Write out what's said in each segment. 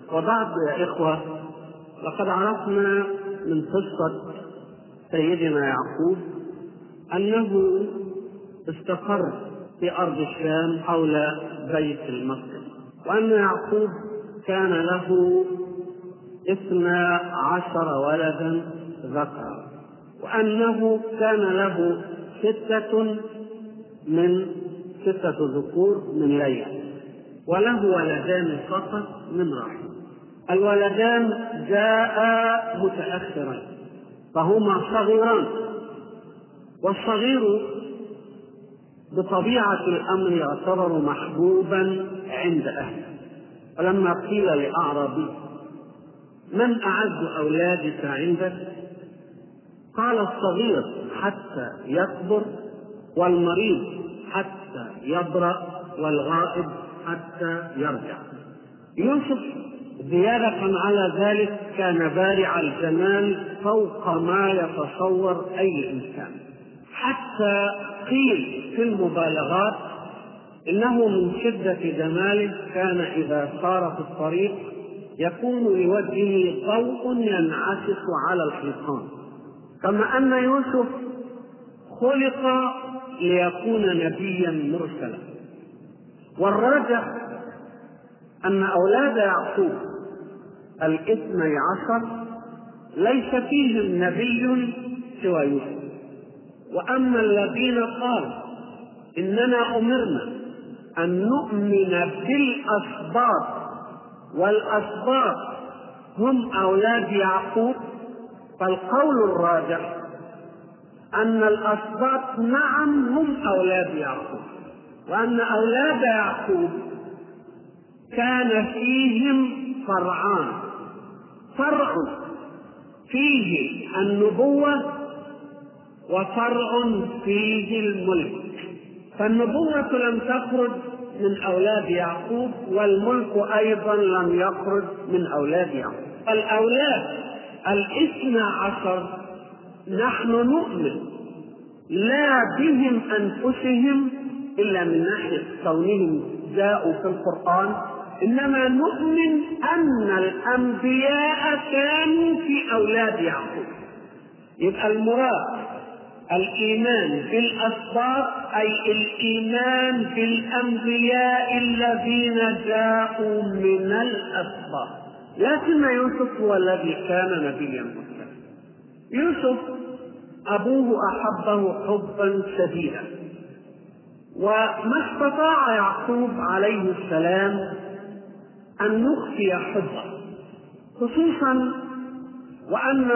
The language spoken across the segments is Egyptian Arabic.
وبعد يا إخوة لقد عرفنا من قصة سيدنا يعقوب أنه استقر في أرض الشام حول بيت المقدس وأن يعقوب كان له اثنا عشر ولدا ذكرا وأنه كان له ستة من ستة ذكور من ليلى وله ولدان فقط من رحم الولدان جاء متأخرين فهما صغيران والصغير بطبيعة الأمر يعتبر محبوبا عند أهله ولما قيل لأعرابي من أعز أولادك عندك قال الصغير حتى يكبر والمريض حتى يبرأ والغائب حتى يرجع يوسف زيادة على ذلك كان بارع الجمال فوق ما يتصور أي إنسان حتى قيل في المبالغات إنه من شدة جماله كان إذا سار في الطريق يكون لوجهه ضوء ينعكس على الحيطان كما أن يوسف خلق ليكون نبيا مرسلا والراجح أن أولاد يعقوب الاثني عشر ليس فيهم نبي سوى يوسف وأما الذين قالوا إننا أمرنا أن نؤمن بالأسباط والأسباط هم أولاد يعقوب فالقول الراجح أن الأسباط نعم هم أولاد يعقوب وأن أولاد يعقوب كان فيهم فرعان فرع فيه النبوة وفرع فيه الملك فالنبوة لم تخرج من أولاد يعقوب والملك أيضا لم يخرج من أولاد يعقوب الأولاد الاثنى عشر نحن نؤمن لا بهم أنفسهم إلا من ناحية كونهم جاءوا في القرآن إنما نؤمن أن الأنبياء كانوا في أولاد يعقوب يبقى المراد الإيمان بالأسباط أي الإيمان بالأنبياء الذين جاءوا من الأسباط لكن يوسف هو الذي كان نبيا مرسلا يوسف أبوه أحبه حبا شديدا وما استطاع يعقوب عليه السلام أن يخفي حبه خصوصا وأن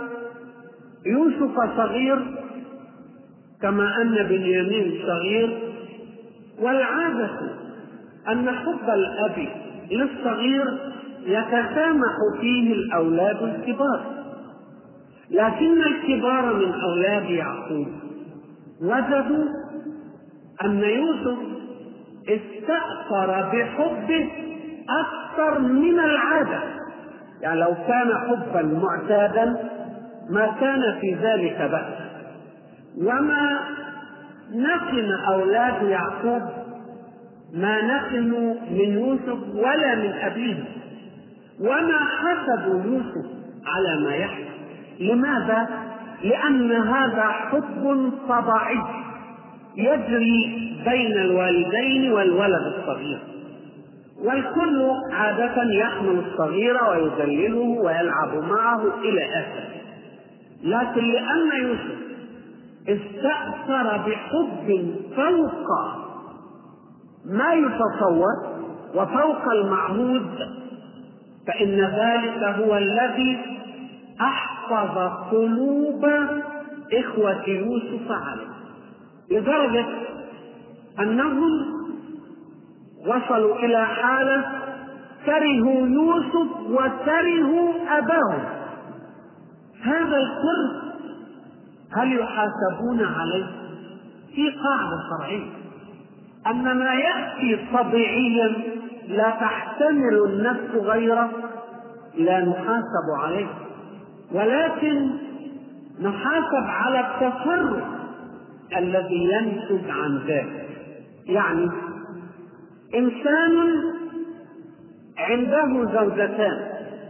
يوسف صغير كما أن بنيامين صغير والعادة أن حب الأب للصغير يتسامح فيه الأولاد الكبار لكن الكبار من أولاد يعقوب وجدوا أن يوسف استأثر بحبه أكثر من العادة يعني لو كان حبا معتادا ما كان في ذلك بأس وما نقم أولاد يعقوب ما نقموا من يوسف ولا من أبيه وما حسبوا يوسف على ما يحصل لماذا؟ لأن هذا حب طبيعي يجري بين الوالدين والولد الصغير والكل عادة يحمل الصغير ويذلله ويلعب معه إلى آخره لكن لأن يوسف استأثر بحب فوق ما يتصور وفوق المعهود فإن ذلك هو الذي أحفظ قلوب إخوة يوسف عليه لدرجة أنهم وصلوا إلى حالة كرهوا يوسف وكرهوا أباه هذا الكره هل يحاسبون عليه؟ في قاعدة شرعية أن ما يأتي طبيعيا لا تحتمل النفس غيره لا نحاسب عليه ولكن نحاسب على التصرف الذي ينتج عن ذلك يعني إنسان عنده زوجتان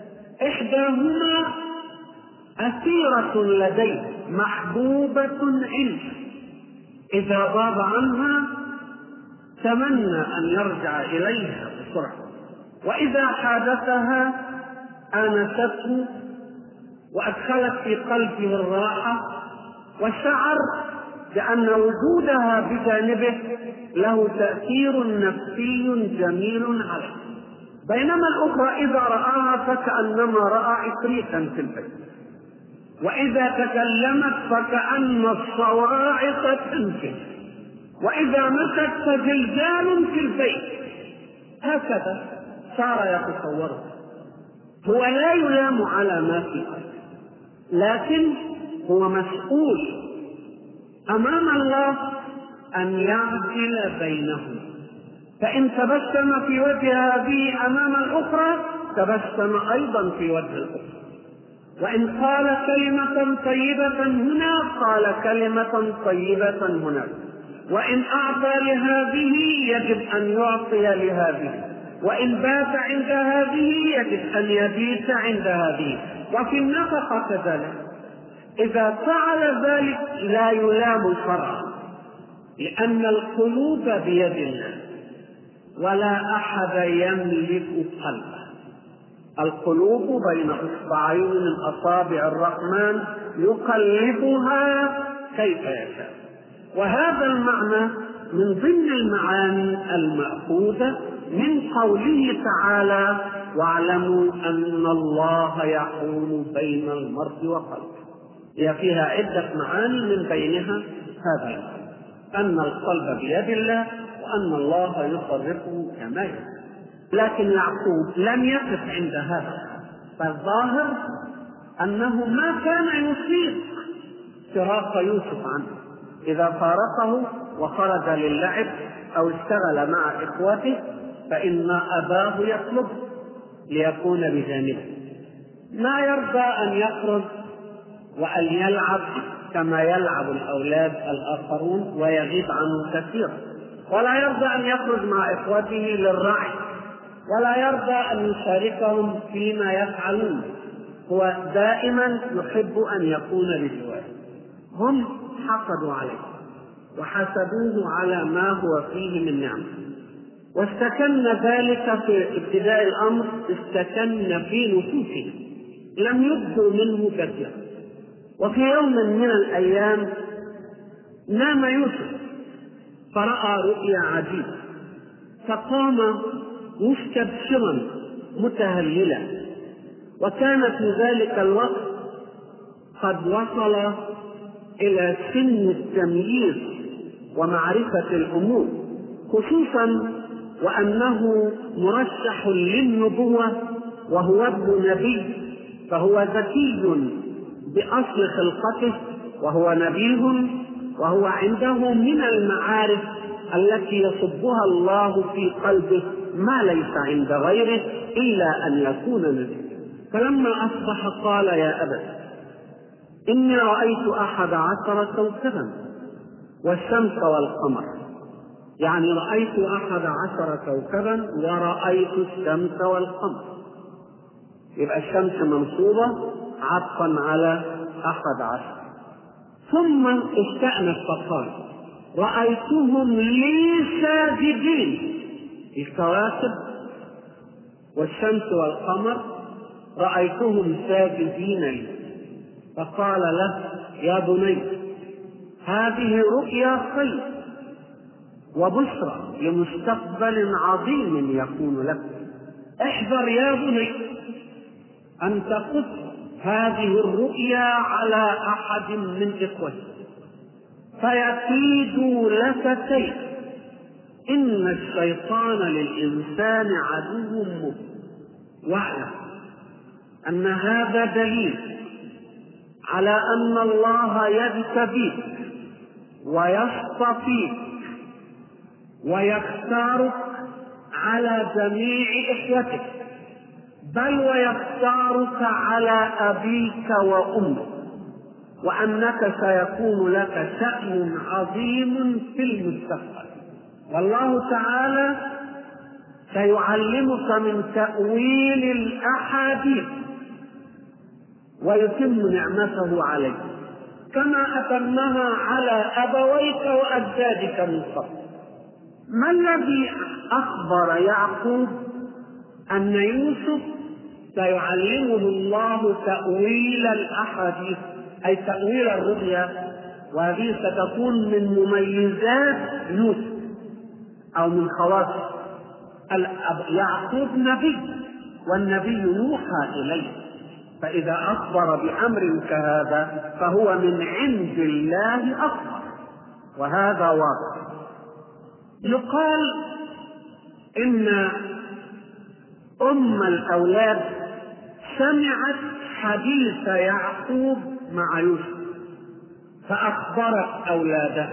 إحداهما أسيرة لديه محبوبة عنده إذا غاب عنها تمنى أن يرجع إليها بسرعة وإذا حادثها آنسته وأدخلت في قلبه الراحة وشعر بأن وجودها بجانبه له تأثير نفسي جميل عليه بينما الأخرى إذا رآها فكأنما رأى عفريتا في البيت وإذا تكلمت فكأن الصواعق تنفذ وإذا مشت فزلزال في البيت هكذا صار يتصوره هو لا يلام على ما في قلبه لكن هو مسؤول امام الله ان يعدل بينهم فان تبسم في وجه هذه امام الاخرى تبسم ايضا في وجه الاخرى وان قال كلمه طيبه هنا قال كلمه طيبه هناك وان اعطى لهذه يجب ان يعطي لهذه وإن بات عند هذه يجب أن يبيت عند هذه وفي النفقة كذلك إذا فعل ذلك لا يلام شرعا لأن القلوب بيد الله ولا أحد يملك قلبه القلوب بين إصبعين من أصابع الرحمن يقلبها كيف يشاء وهذا المعنى من ضمن المعاني المأخوذة من قوله تعالى واعلموا ان الله يحول بين المرء وقلبه هي فيها عده معاني من بينها هذا ان القلب بيد الله وان الله يصرفه كما يشاء لكن يعقوب لم يقف عند هذا فالظاهر انه ما كان يصيب فراق يوسف عنه اذا فارقه وخرج للعب او اشتغل مع اخوته فإن أباه يطلب ليكون بجانبه ما يرضى أن يخرج وأن يلعب كما يلعب الأولاد الآخرون ويغيب عنه كثيرا ولا يرضى أن يخرج مع إخوته للرعي ولا يرضى أن يشاركهم فيما يفعلون هو دائما يحب أن يكون بجواره هم حقدوا عليه وحسدوه على ما هو فيه من نعمه واستكن ذلك في ابتداء الامر استكن في نفوسهم لم يبدوا منه كثيرا وفي يوم من الايام نام يوسف فراى رؤيا عجيبه فقام مستبشرا متهللا وكان في ذلك الوقت قد وصل الى سن التمييز ومعرفه الامور خصوصا وأنه مرشح للنبوة وهو ابن نبي فهو ذكي بأصل خلقته وهو نبيه وهو عنده من المعارف التي يصبها الله في قلبه ما ليس عند غيره إلا أن يكون نبيا فلما أصبح قال يا أبت إني رأيت أحد عشر كوكبا والشمس والقمر يعني رأيت أحد عشر كوكبا ورأيت الشمس والقمر يبقى الشمس منصوبة عطفا على أحد عشر ثم استأنف فقال رأيتهم لي ساجدين الكواكب والشمس والقمر رأيتهم ساجدين لي فقال له يا بني هذه رؤيا خير وبشرى لمستقبل عظيم يكون لك احذر يا بني ان تقص هذه الرؤيا على احد من اخوتك فيكيدوا لك كيد ان الشيطان للانسان عدو مبين واعلم ان هذا دليل على ان الله يجتبيك ويصطفيك ويختارك على جميع اخوتك بل ويختارك على ابيك وامك وانك سيكون لك شان عظيم في المستقبل والله تعالى سيعلمك من تأويل الأحاديث ويتم نعمته عليك كما أتمها على أبويك وأجدادك من قبل ما الذي أخبر يعقوب أن يوسف سيعلمه الله تأويل الأحاديث أي تأويل الرؤيا وهذه ستكون من مميزات يوسف أو من خواص يعقوب نبي والنبي يوحى إليه فإذا أخبر بأمر كهذا فهو من عند الله أخبر وهذا واضح يقال إن أم الأولاد سمعت حديث يعقوب مع يوسف فأخبرت أولاده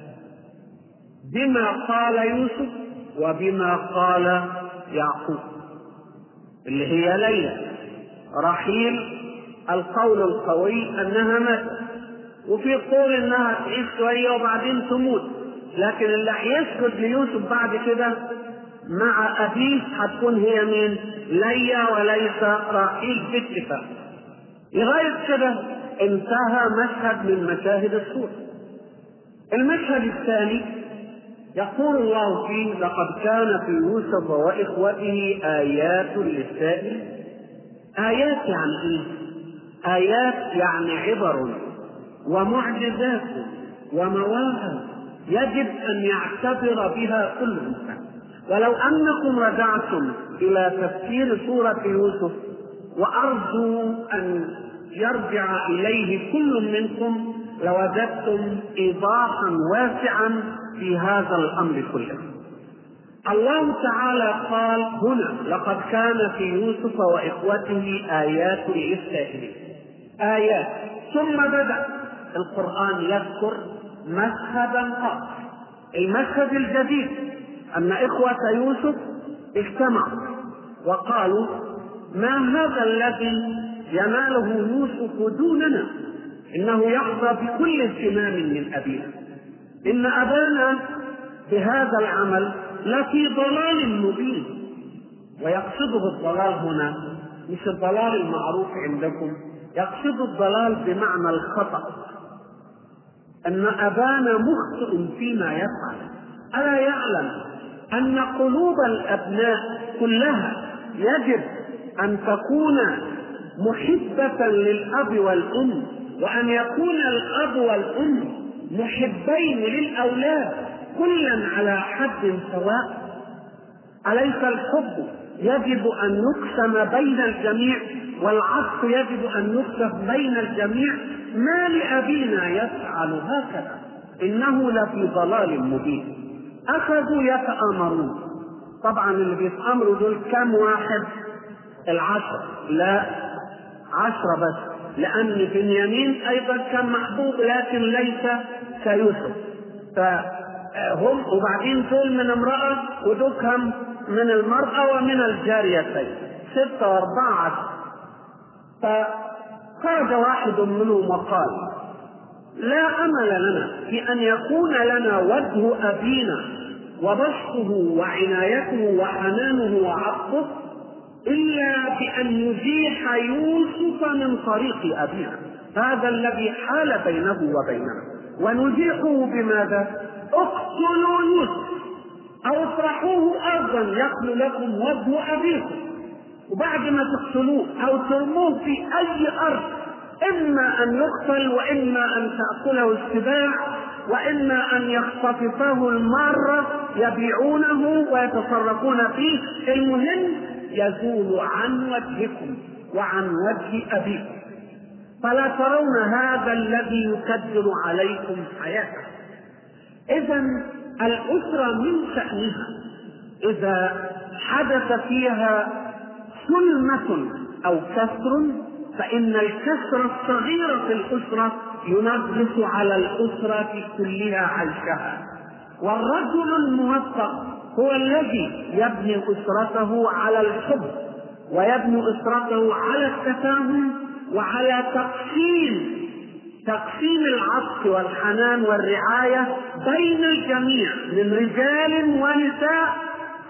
بما قال يوسف وبما قال يعقوب اللي هي ليلى رحيل القول القوي انها ماتت وفي قول انها تعيش شويه وبعدين تموت لكن اللي هيسجد ليوسف بعد كده مع ابيه هتكون هي مين؟ ليا وليس راحيل باتفاق لغايه كده انتهى مشهد من مشاهد السوره المشهد الثاني يقول الله فيه لقد كان في يوسف واخوته ايات للسائل ايات يعني ايه ايات يعني عبر ومعجزات ومواهب يجب ان يعتبر بها كل انسان ولو انكم رجعتم الى تفسير سوره يوسف وارجو ان يرجع اليه كل منكم لوجدتم ايضاحا واسعا في هذا الامر كله الله تعالى قال هنا لقد كان في يوسف واخوته ايات للسائلين ايات ثم بدا القران يذكر مشهدا اخر المشهد الجديد ان اخوه يوسف اجتمعوا وقالوا ما هذا الذي يناله يوسف دوننا انه يحظى بكل اهتمام من ابينا ان ابانا بهذا العمل لفي ضلال مبين ويقصده الضلال هنا مش الضلال المعروف عندكم يقصد الضلال بمعنى الخطأ أن أبانا مخطئ فيما يفعل ألا يعلم أن قلوب الأبناء كلها يجب أن تكون محبة للأب والأم وأن يكون الأب والأم محبين للأولاد كلا على حد سواء أليس الحب يجب أن يقسم بين الجميع والعطف يجب أن يقسم بين الجميع ما لأبينا يفعل هكذا إنه لفي ضلال مبين أخذوا يتآمرون طبعا اللي بيتآمروا دول كم واحد العشرة لا عشرة بس لأن بنيامين أيضا كان محبوب لكن ليس كيوسف فهم وبعدين دول من امرأة ودكهم من المرأة ومن الجاريتين ستة وأربعة عشر فخرج واحد منهم وقال لا أمل لنا في أن يكون لنا وجه أبينا وبسطه وعنايته وحنانه وعطفه إلا بأن يزيح يوسف من طريق أبينا هذا الذي حال بينه وبيننا ونزيحه بماذا؟ اقتلوا يوسف أو اطرحوه أرضا يخلو لكم وجه أبيكم وبعد ما تقتلوه أو ترموه في أي أرض إما أن يقتل وإما أن تأكله السباع وإما أن يختطفه المارة يبيعونه ويتصرفون فيه المهم يزول عن وجهكم وعن وجه أبيكم فلا ترون هذا الذي يكدر عليكم حياتكم إذا الأسرة من شأنها إذا حدث فيها سلمة أو كسر فإن الكسر الصغير في الأسرة ينغص على الأسرة كلها عيشها والرجل الموفق هو الذي يبني أسرته على الحب ويبني أسرته على التفاهم وعلى تقسيم تقسيم العطف والحنان والرعاية بين الجميع من رجال ونساء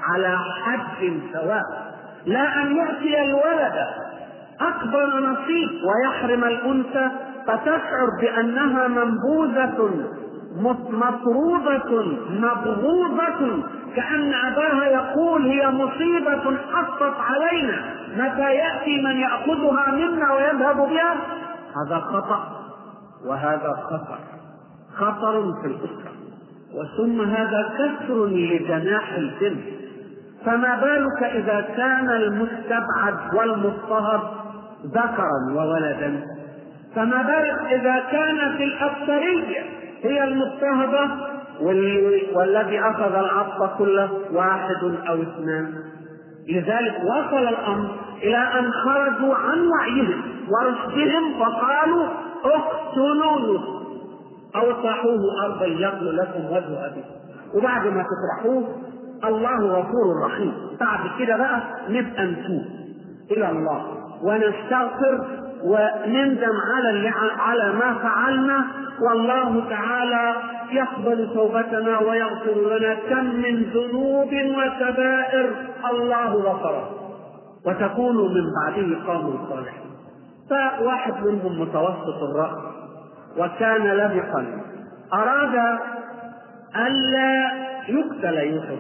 على حد سواء لا ان ياتي الولد اكبر نصيب ويحرم الانثى فتشعر بانها منبوذه مطرودة مبغوضة كأن أباها يقول هي مصيبة حطت علينا متى يأتي من يأخذها منا ويذهب بها هذا خطأ وهذا خطر خطر في الأسرة وثم هذا كسر لجناح الجن فما بالك إذا كان المستبعد والمضطهد ذكرا وولدا فما بالك إذا كانت الأكثرية هي المضطهدة والذي أخذ العطف كله واحد أو اثنان لذلك وصل الأمر إلى أن خرجوا عن وعيهم ورشدهم فقالوا اقتلوا يوسف أو اطرحوه أرضا يخل لكم وجه أبيكم وبعد ما تطرحوه الله غفور رحيم بعد كده بقى نبقى نتوب إلى الله ونستغفر ونندم على اللي على ما فعلنا والله تعالى يقبل توبتنا ويغفر لنا كم من ذنوب وكبائر الله غفره وتكون من بعده قوم صالحين فواحد منهم متوسط الرأس وكان لبقا أراد ألا يقتل يوسف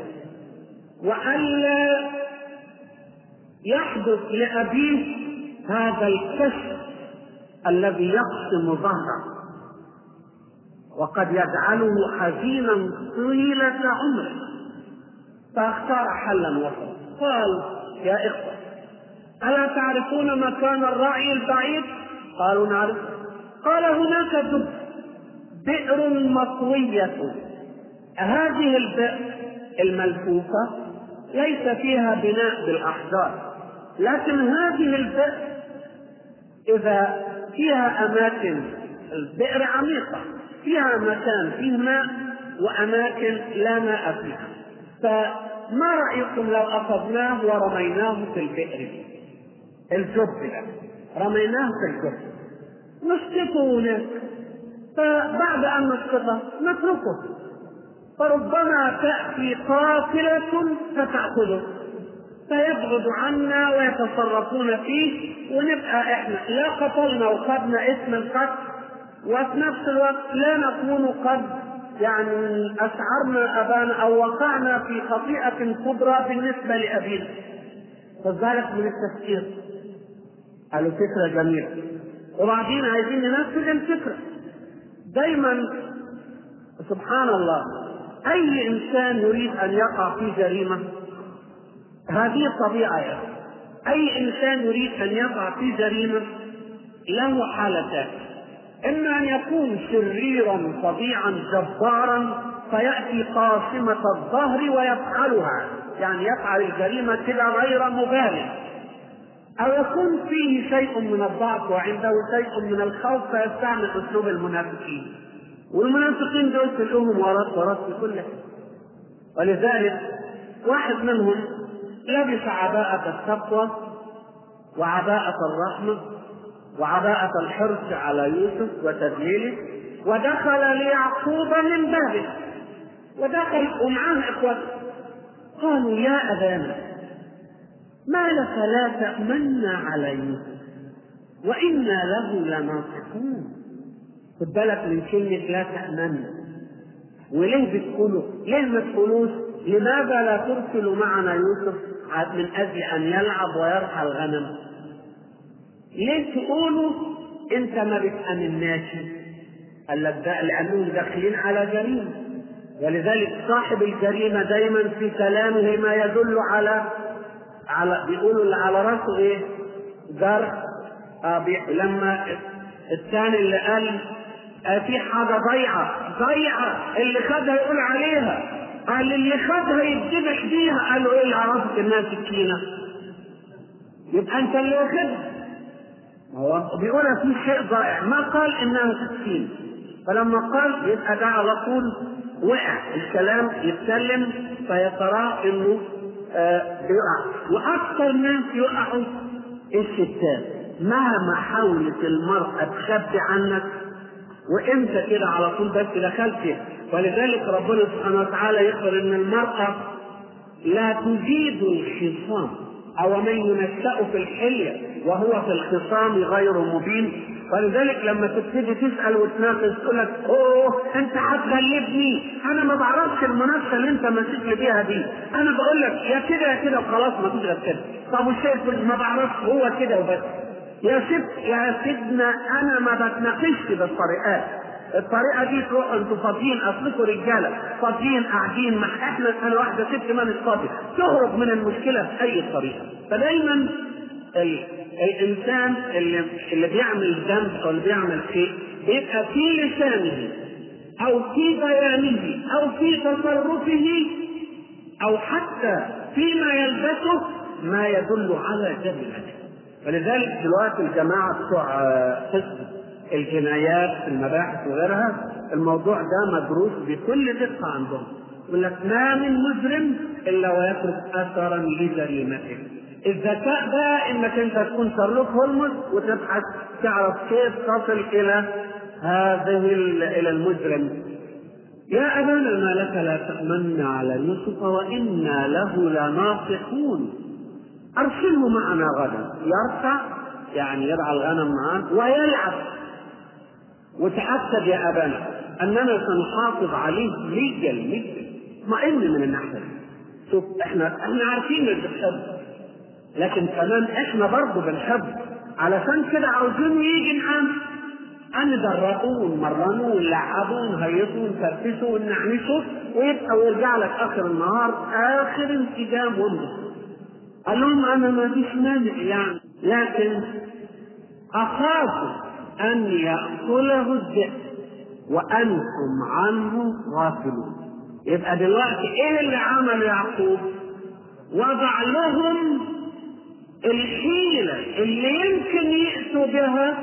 وألا يحدث لأبيه هذا الكشف الذي يقسم ظهره وقد يجعله حزينا طيلة عمره فاختار حلا وسطا قال يا إخوة ألا تعرفون مكان الرعي البعيد؟ قالوا نعرف قال هناك دب بئر مطوية هذه البئر الملفوفة ليس فيها بناء بالأحجار لكن هذه البئر إذا فيها أماكن البئر عميقة فيها مكان فيه ماء وأماكن لا ماء فيها فما رأيكم لو أخذناه ورميناه في البئر الجب ده رميناه في الجب نسقطه هناك فبعد أن نسقطه نتركه فربما تأتي قاتلة فتأخذه فيبعد عنا ويتصرفون فيه ونبقى احنا لا قتلنا وخدنا اسم القتل وفي نفس الوقت لا نكون قد يعني اشعرنا ابانا او وقعنا في خطيئه كبرى بالنسبه لابينا فذلك من التفكير قالوا فكره جميله وبعدين عايزين ننفذ الفكره دايما سبحان الله اي انسان يريد ان يقع في جريمه هذه الطبيعه يا اي انسان يريد ان يقع في جريمه له حالتان اما ان يكون شريرا فظيعا جبارا فياتي قاصمه الظهر ويفعلها يعني يفعل الجريمه كده غير مبالغ او يكون فيه شيء من الضعف وعنده شيء من الخوف فيستعمل اسلوب المنافقين والمنافقين دول تلقوهم ورات ورات في كل ولذلك واحد منهم لبس عباءة التقوى وعباءة الرحمة وعباءة الحرص على يوسف وتذليله ودخل ليعقوب من بابه ودخل ومعاه اخوته قالوا يا ابانا ما لك لا تأمنا على يوسف وإنا له لناصحون خد بالك من كلمة لا تأمنا وليه بتقولوا؟ ليه ما تقولوش؟ لماذا لا ترسل معنا يوسف من أجل أن يلعب ويرعى الغنم؟ ليه تقولوا أنت ما بتأمناش؟ قال لك ده لأنهم داخلين على جريمة ولذلك صاحب الجريمة دايما في كلامه ما يدل على على بيقولوا اللي على راسه ايه؟ جرح آه بي... لما الثاني اللي قال آه في حاجه ضيعه ضيعه اللي خدها يقول عليها قال اللي خدها يتذبح بيها قالوا ايه اللي عرفت انها سكينه؟ يبقى انت اللي واخدها هو بيقول في شيء ضائع ما قال انها سكينه فلما قال يبقى ده على طول وقع الكلام يتكلم فيتراه انه آه بيقع واكثر ناس يقعوا الستات مهما حاولت المرأة تخبي عنك وانت كده على طول بس دخلت ولذلك ربنا سبحانه وتعالى يخبر ان المرأة لا تزيد الخصام أو من ينشأ في الحلية وهو في الخصام غير مبين ولذلك لما تبتدي تسأل وتناقش تقول لك أوه أنت هتغلبني أنا ما بعرفش المنافسة اللي أنت ماسك لي بيها دي أنا بقول لك يا كده يا كده وخلاص ما فيش غير كده طب والشيء ما بعرفش هو كده وبس يا ست يا سيدنا أنا ما بتناقشش بالطريقات الطريقه دي تروحوا انتوا فاضيين اصلكم رجاله فاضيين قاعدين مع احنا انا واحده ست ما فاضي تهرب من المشكله باي طريقه فدايما ال... الانسان اللي اللي بيعمل ذنب او اللي بيعمل شيء بيبقى في لسانه او في بيانه او في تصرفه او حتى فيما يلبسه ما يدل على جهل ولذلك دلوقتي الجماعه بتوع قسم الجنايات في المباحث وغيرها الموضوع ده مدروس بكل دقة عندهم يقول لك ما من مجرم إلا ويترك أثرا لجريمته الذكاء بقى انك انت تكون شارلوك هولمز وتبحث تعرف كيف تصل الى هذه الى المجرم يا ابانا ما لك لا تامنا على يوسف وانا له لناصحون ارسله معنا غدا يرتع يعني يرعى الغنم معاه ويلعب وتأكد يا أبانا أننا سنحافظ عليه ليجل ليجل اطمئن من الناحية دي شوف احنا احنا عارفين انك بتحب لكن كمان احنا برضه بنحب علشان كده عاوزينه يجي معانا ندربه ونمرنه ونلعبه ونهيصه ونفرفشه ونعنشه ويبقى ويرجع لك اخر النهار اخر انسجام وانبساط قال لهم انا ما فيش مانع يعني لكن اخاف ان ياكله الذئب وانتم عنه غافلون يبقى دلوقتي ايه اللي عمل يعقوب وضع لهم الحيلة اللي يمكن يأتوا بها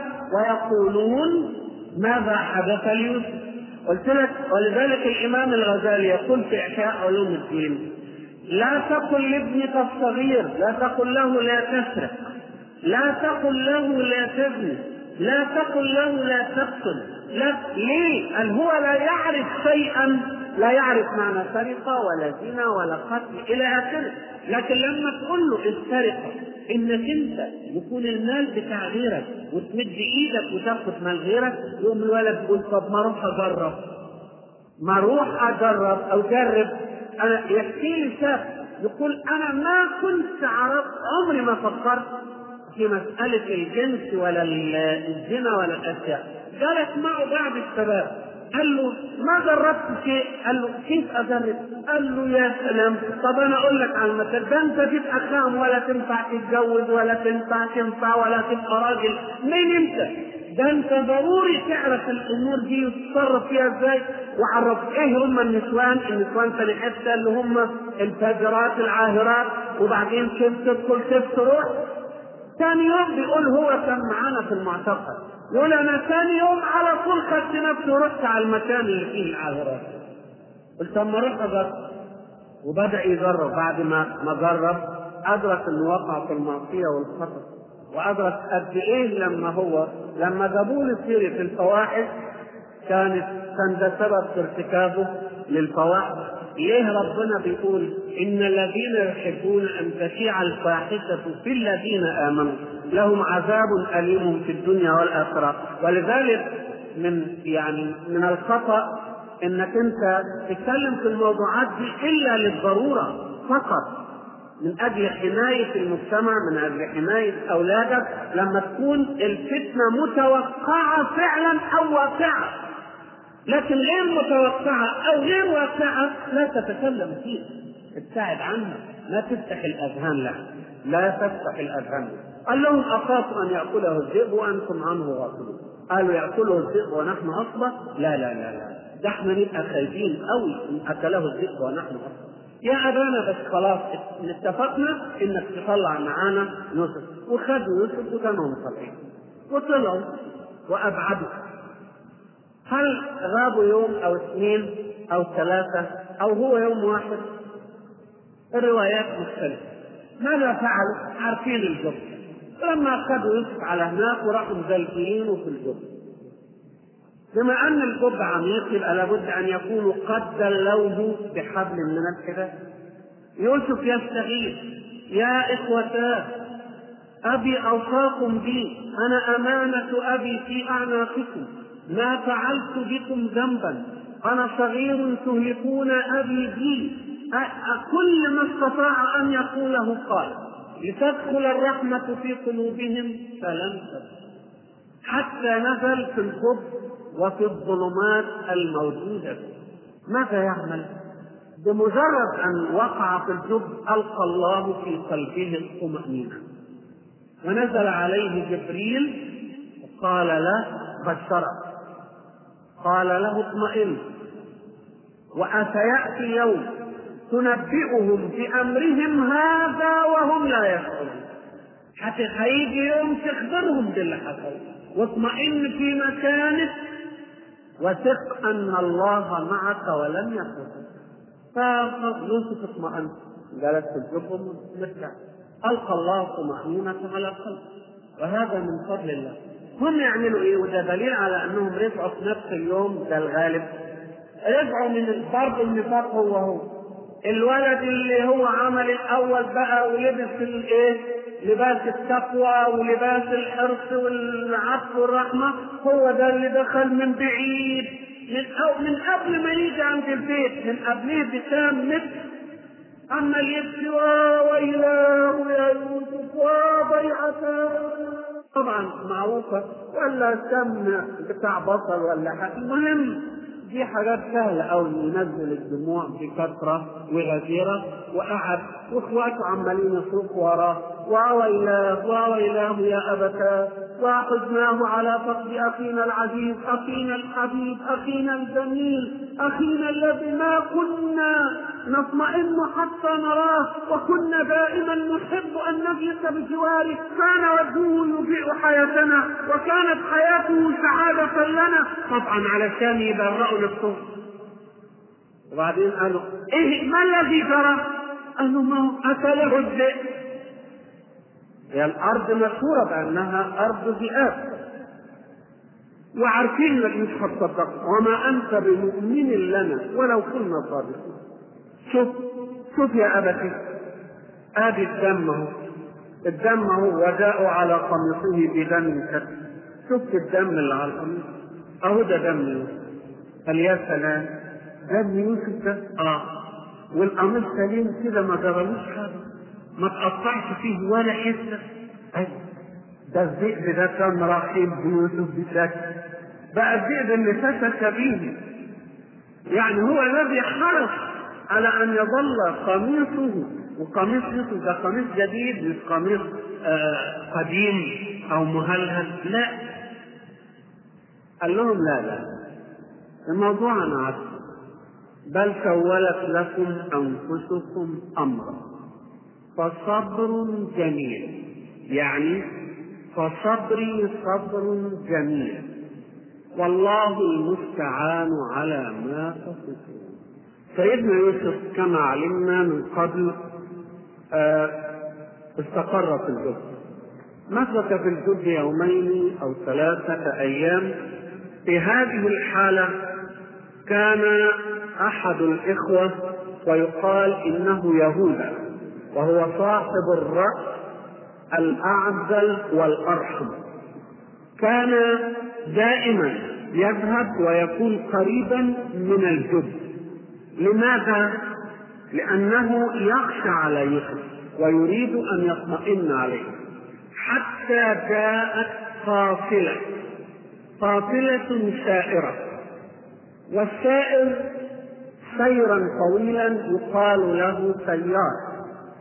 ويقولون ماذا حدث ليوسف قلت لك ولذلك الإمام الغزالي يقول في إحياء علوم الدين لا تقل لابنك الصغير لا تقل له لا تسرق لا تقل له لا تزني لا تقل له لا تقتل لا ليه؟ قال هو لا يعرف شيئا لا يعرف معنى سرقة ولا زنا ولا قتل إلى آخره لكن لما تقول له السرقة إنك أنت يكون المال بتاع غيرك وتمد إيدك وتاخد مال غيرك يقوم الولد يقول طب ما أروح أجرب ما أروح أجرب أو جرب أنا يحكي لي شاب يقول أنا ما كنت عرفت عمري ما فكرت في مسألة الجنس ولا الزنا ولا الأشياء جلس معه بعض الشباب قال له ما جربت شيء قال له كيف اجرب قال له يا سلام طب انا اقول لك على المثل ده انت تبقى خام ولا تنفع تتجوز ولا تنفع تنفع ولا تبقى راجل مين انت ده انت ضروري تعرف الامور دي وتتصرف فيها ازاي وعرف ايه هم النسوان النسوان سنحتها اللي هم الفاجرات العاهرات وبعدين كيف تدخل كيف تروح ثاني يوم بيقول هو كان معانا في المعتقل يقول انا ثاني يوم على طول خدت نفسي ورحت على المكان اللي فيه العاهرات قلت اما اروح اجرب وبدا يجرب بعد ما ما جرب ادرك انه وقع في المعصيه والخطر وادرك قد ايه لما هو لما جابوا له سيره الفواحش كانت كان ده سبب في ارتكابه للفواحش ليه ربنا بيقول ان الذين يحبون ان تشيع الفاحشه في الذين امنوا لهم عذاب اليم في الدنيا والاخره ولذلك من يعني من الخطا انك انت تتكلم في الموضوعات دي الا للضروره فقط من اجل حمايه المجتمع من اجل حمايه اولادك لما تكون الفتنه متوقعه فعلا او واقعه لكن غير متوقعة أو غير واقعة لا تتكلم فيها ابتعد عنها لا تفتح الأذهان لها لا تفتح الأذهان لها قال لهم أخاف أن يأكله الذئب وأنتم عنه غافلون قالوا يأكله الذئب ونحن أصبح لا لا لا لا ده احنا نبقى خايفين قوي إن أكله الذئب ونحن أصبح يا أبانا بس خلاص اتفقنا إنك تطلع معانا يوسف وخدوا يوسف وكانوا مطلعين وطلعوا وأبعدوا هل غابوا يوم او اثنين او ثلاثة او هو يوم واحد الروايات مختلفة ماذا فعلوا عارفين الجب لما اخذوا يوسف على هناك وراحوا مزلزلينه في الجب بما ان الجب عميق يبقى لابد ان يكونوا قد دلوه بحبل من الحبال يوسف يستغيث يا إخوتاه أبي أوصاكم بي أنا أمانة أبي في أعناقكم ما فعلت بكم ذنبا أنا صغير تهلكون أبي بي كل ما استطاع أن يقوله قال لتدخل الرحمة في قلوبهم فلم تدخل حتى نزل في الجب وفي الظلمات الموجودة ماذا يعمل؟ بمجرد أن وقع في الجب ألقى الله في قلبه الطمأنينة ونزل عليه جبريل وقال له بشرك قال له اطمئن وأسيأتي يوم تنبئهم بأمرهم هذا وهم لا يشعرون حتى هيجي يوم تخبرهم باللي حصل واطمئن في مكانك وثق أن الله معك ولن يخذك فيوسف اطمئن جلس في الجبر مرتاح ألقى الله طمأنينة على القلب وهذا من فضل الله هم يعملوا ايه وده دليل على انهم رجعوا في نفس اليوم ده الغالب رجعوا من برضه النفاق هو هو الولد اللي هو عمل الاول بقى ولبس الايه لباس التقوى ولباس الحرص والعطف والرحمه هو ده اللي دخل من بعيد من أو من قبل ما يجي عند البيت من قبليه بكام متر عمال يبكي ويلاه يا يوسف وضيعته طبعا معروفة ولا سم بتاع بصل ولا حاجة المهم دي حاجات سهلة أوي ينزل الدموع بكثرة وغزيرة وقعد واخواته عمالين يصرخوا وراه وويلاه وويلاه يا أبتاه وأخذناه على فقد أخينا العزيز أخينا الحبيب أخينا الجميل أخينا الذي ما كنا نطمئن حتى نراه وكنا دائما نحب أن نجلس بجواره كان وجهه يضيء حياتنا وكانت حياته سعادة لنا طبعا علشان يبرئوا نفسهم وبعدين قالوا ايه ما الذي جرى؟ قالوا ما هو أكله الذئب هي الأرض مشهورة بأنها أرض ذئاب وعارفين انك مش هتصدق وما انت بمؤمن لنا ولو كنا صادقين شوف شوف يا ابتي ادي الدم اهو الدم اهو وجاءوا على قميصه بدم كتب شفت الدم اللي على القميص اهو ده دم يوسف قال يا سلام دم يوسف ده اه والقميص سليم كده ما جرالوش حاجه ما تقطعش فيه ولا حته ايوه ده الذئب ده كان رحيم بيوسف بشكل بقى الذئب اللي فسك به يعني هو الذي حرص على ان يظل قميصه وقميص يوسف ده قميص جديد مش قميص آه قديم او مهلهل لا قال لهم لا لا الموضوع انا عارفه بل سولت لكم انفسكم امرا فصبر جميل يعني فصبري صبر جميل والله المستعان على ما تصفون سيدنا يوسف كما علمنا من قبل آه استقر في الجب مكث في الجب يومين او ثلاثه ايام في هذه الحاله كان احد الاخوه ويقال انه يهوذا وهو صاحب الراس الاعزل والارحم كان دائما يذهب ويكون قريبا من الجب لماذا لانه يخشى على يوسف ويريد ان يطمئن عليه حتى جاءت قافله قافله سائره والسائر سيرا طويلا يقال له سيار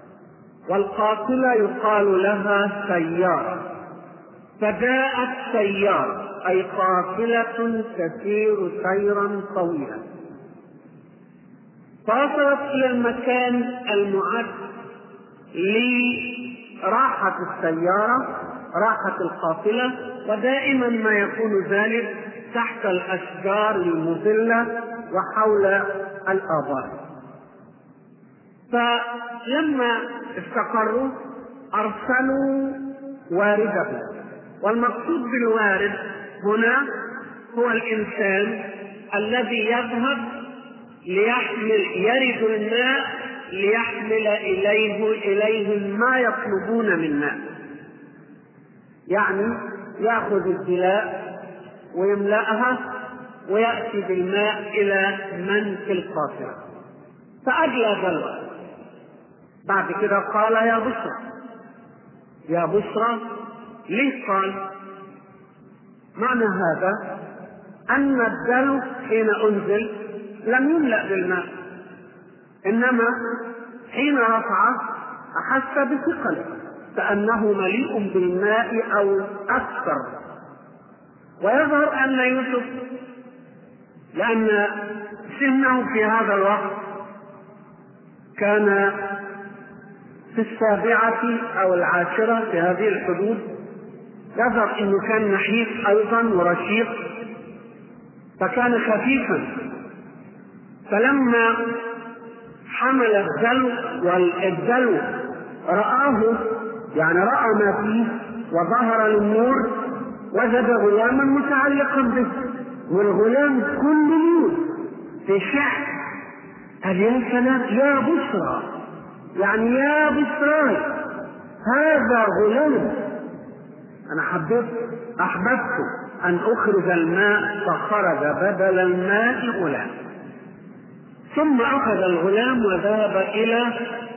والقافله يقال لها سياره فجاءت سيارة أي قافلة تسير سيرا طويلا فوصلت إلى المكان المعد لراحة السيارة راحة القافلة ودائما ما يكون ذلك تحت الأشجار المظلة وحول الآبار فلما استقروا أرسلوا واردهم والمقصود بالوارد هنا هو الإنسان الذي يذهب ليحمل يرد الماء ليحمل إليه إليهم ما يطلبون من ماء يعني يأخذ الدلاء ويملأها ويأتي بالماء إلى من في القاطرة فأجلى بلوى بعد كده قال يا بشرى يا بشرى ليه قال معنى هذا أن الدلو حين أنزل لم يملأ بالماء إنما حين رفعه أحس بثقله كأنه مليء بالماء أو أكثر ويظهر أن يوسف لأن سنه في هذا الوقت كان في السابعة أو العاشرة في هذه الحدود يظهر أنه كان نحيف أيضا ورشيق فكان خفيفا فلما حمل الدلو والدلو رآه يعني رأى ما فيه وظهر للنور وجد غلاما متعلقا به والغلام كل نور في شعر قال يا سلام يا بشرى يعني يا بشرى هذا غلام انا حبيت احببت ان اخرج الماء فخرج بدل الماء غلام ثم اخذ الغلام وذهب الى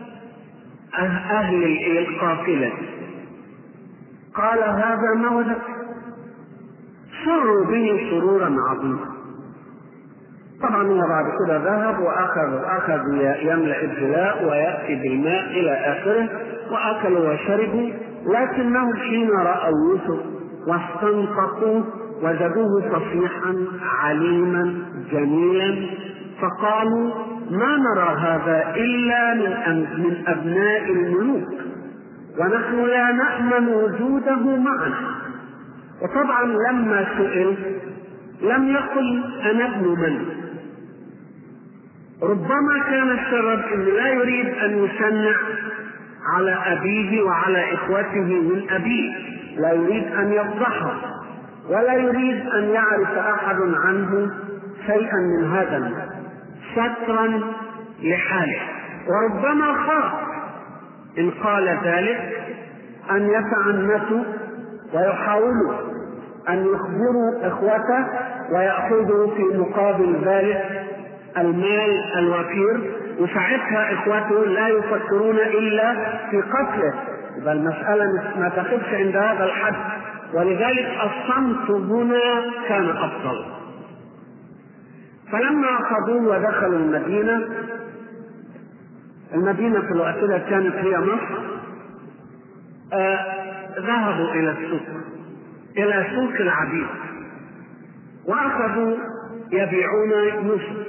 اهل القافله قال هذا ما وجدت سروا به سرورا عظيما طبعا هو بعد كده ذهب واخذ اخذ يملا الدلاء وياتي بالماء الى اخره واكلوا وشربوا لكنهم حين راوا يوسف واستنطقوا وجدوه صفيحا عليما جميلا فقالوا ما نرى هذا الا من من ابناء الملوك ونحن لا نامن وجوده معنا وطبعا لما سئل لم يقل انا ابن من ربما كان السبب انه لا يريد ان يشنع على ابيه وعلى اخوته من ابيه لا يريد ان يفضحه ولا يريد ان يعرف احد عنه شيئا من هذا المال سترا لحاله وربما خاف ان قال ذلك ان يتعنتوا ويحاولوا ان يخبروا اخوته وياخذوا في مقابل ذلك المال الوفير وساعتها اخوته لا يفكرون الا في قتله يبقى المساله ما تقفش عند هذا الحد ولذلك الصمت هنا كان افضل فلما اخذوه ودخلوا المدينه المدينه في الوقت ده كانت هي مصر آه ذهبوا الى السوق الى سوق العبيد واخذوا يبيعون يوسف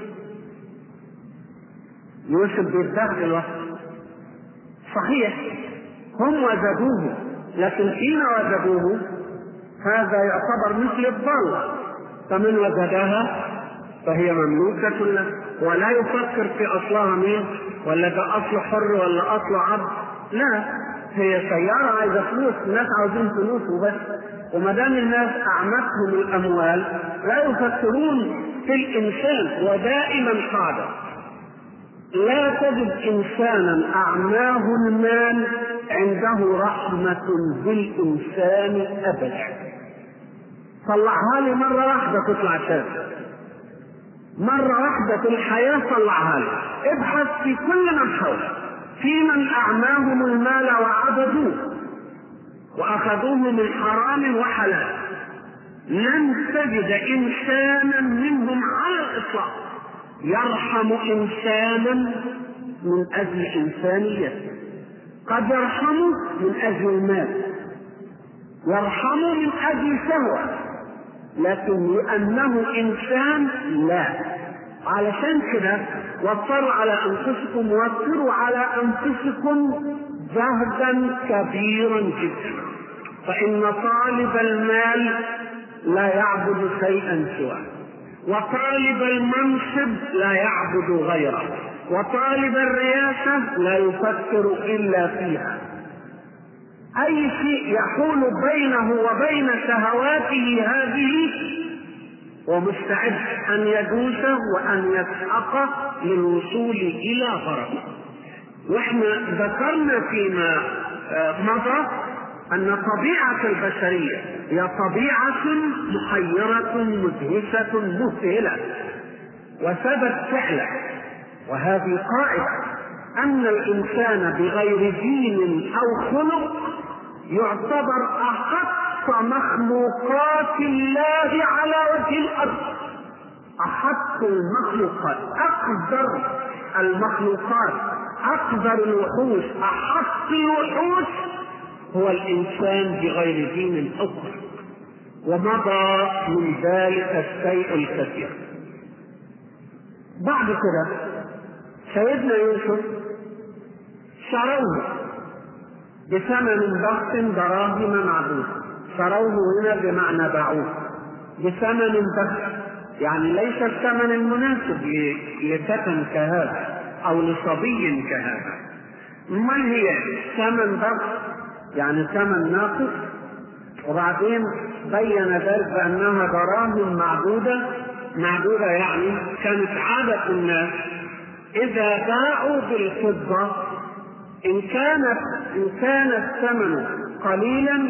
يوسف بيتباع دلوقتي صحيح هم وجدوه لكن حين وجدوه هذا يعتبر مثل الضالة فمن وجدها فهي مملوكة له ولا يفكر في أصلها مين ولا ده أصل حر ولا أصل عبد لا هي سيارة عايزة فلوس الناس عاوزين فلوس وبس وما دام الناس أعمتهم الأموال لا يفكرون في الإنسان ودائما قاعدة لا تجد انسانا اعماه المال عنده رحمة بالانسان ابدا طلعها لي مرة واحدة تطلع تاني مرة واحدة في الحياة طلعها لي ابحث في كل من حولك في من اعماهم المال وعبدوه واخذوه من حرام وحلال لن تجد انسانا منهم على الاطلاق يرحم انسانا من اجل انسانيته قد يرحمه من اجل المال يرحمه من اجل شهوه لكن لانه انسان لا علشان كده وفروا على انفسكم وفروا على انفسكم جهدا كبيرا جدا فان طالب المال لا يعبد شيئا سواه وطالب المنصب لا يعبد غيره وطالب الرياسة لا يفكر إلا فيها أي شيء يحول بينه وبين شهواته هذه ومستعد أن يدوسه وأن يسحقه للوصول إلى غرضه واحنا ذكرنا فيما آه، مضى ان طبيعه البشريه هي طبيعه محيره مدهشه مذهله وثبت فعلا وهذه قاعده ان الانسان بغير دين او خلق يعتبر احق مخلوقات الله على وجه الارض احق المخلوقات اقدر المخلوقات اقدر الوحوش احق الوحوش هو الانسان بغير دين او خلق ومضى من ذلك الشيء الكثير بعد كده سيدنا يوسف شروه بثمن بخس دراهم معدودة شروه هنا بمعنى باعوه بثمن بخس يعني ليس الثمن المناسب لفتى كهذا او لصبي كهذا ما هي ثمن بخس يعني ثمن ناقص وبعدين بين ذلك بانها دراهم معدوده معدوده يعني كانت عاده الناس اذا باعوا بالفضه ان كانت ان كان الثمن قليلا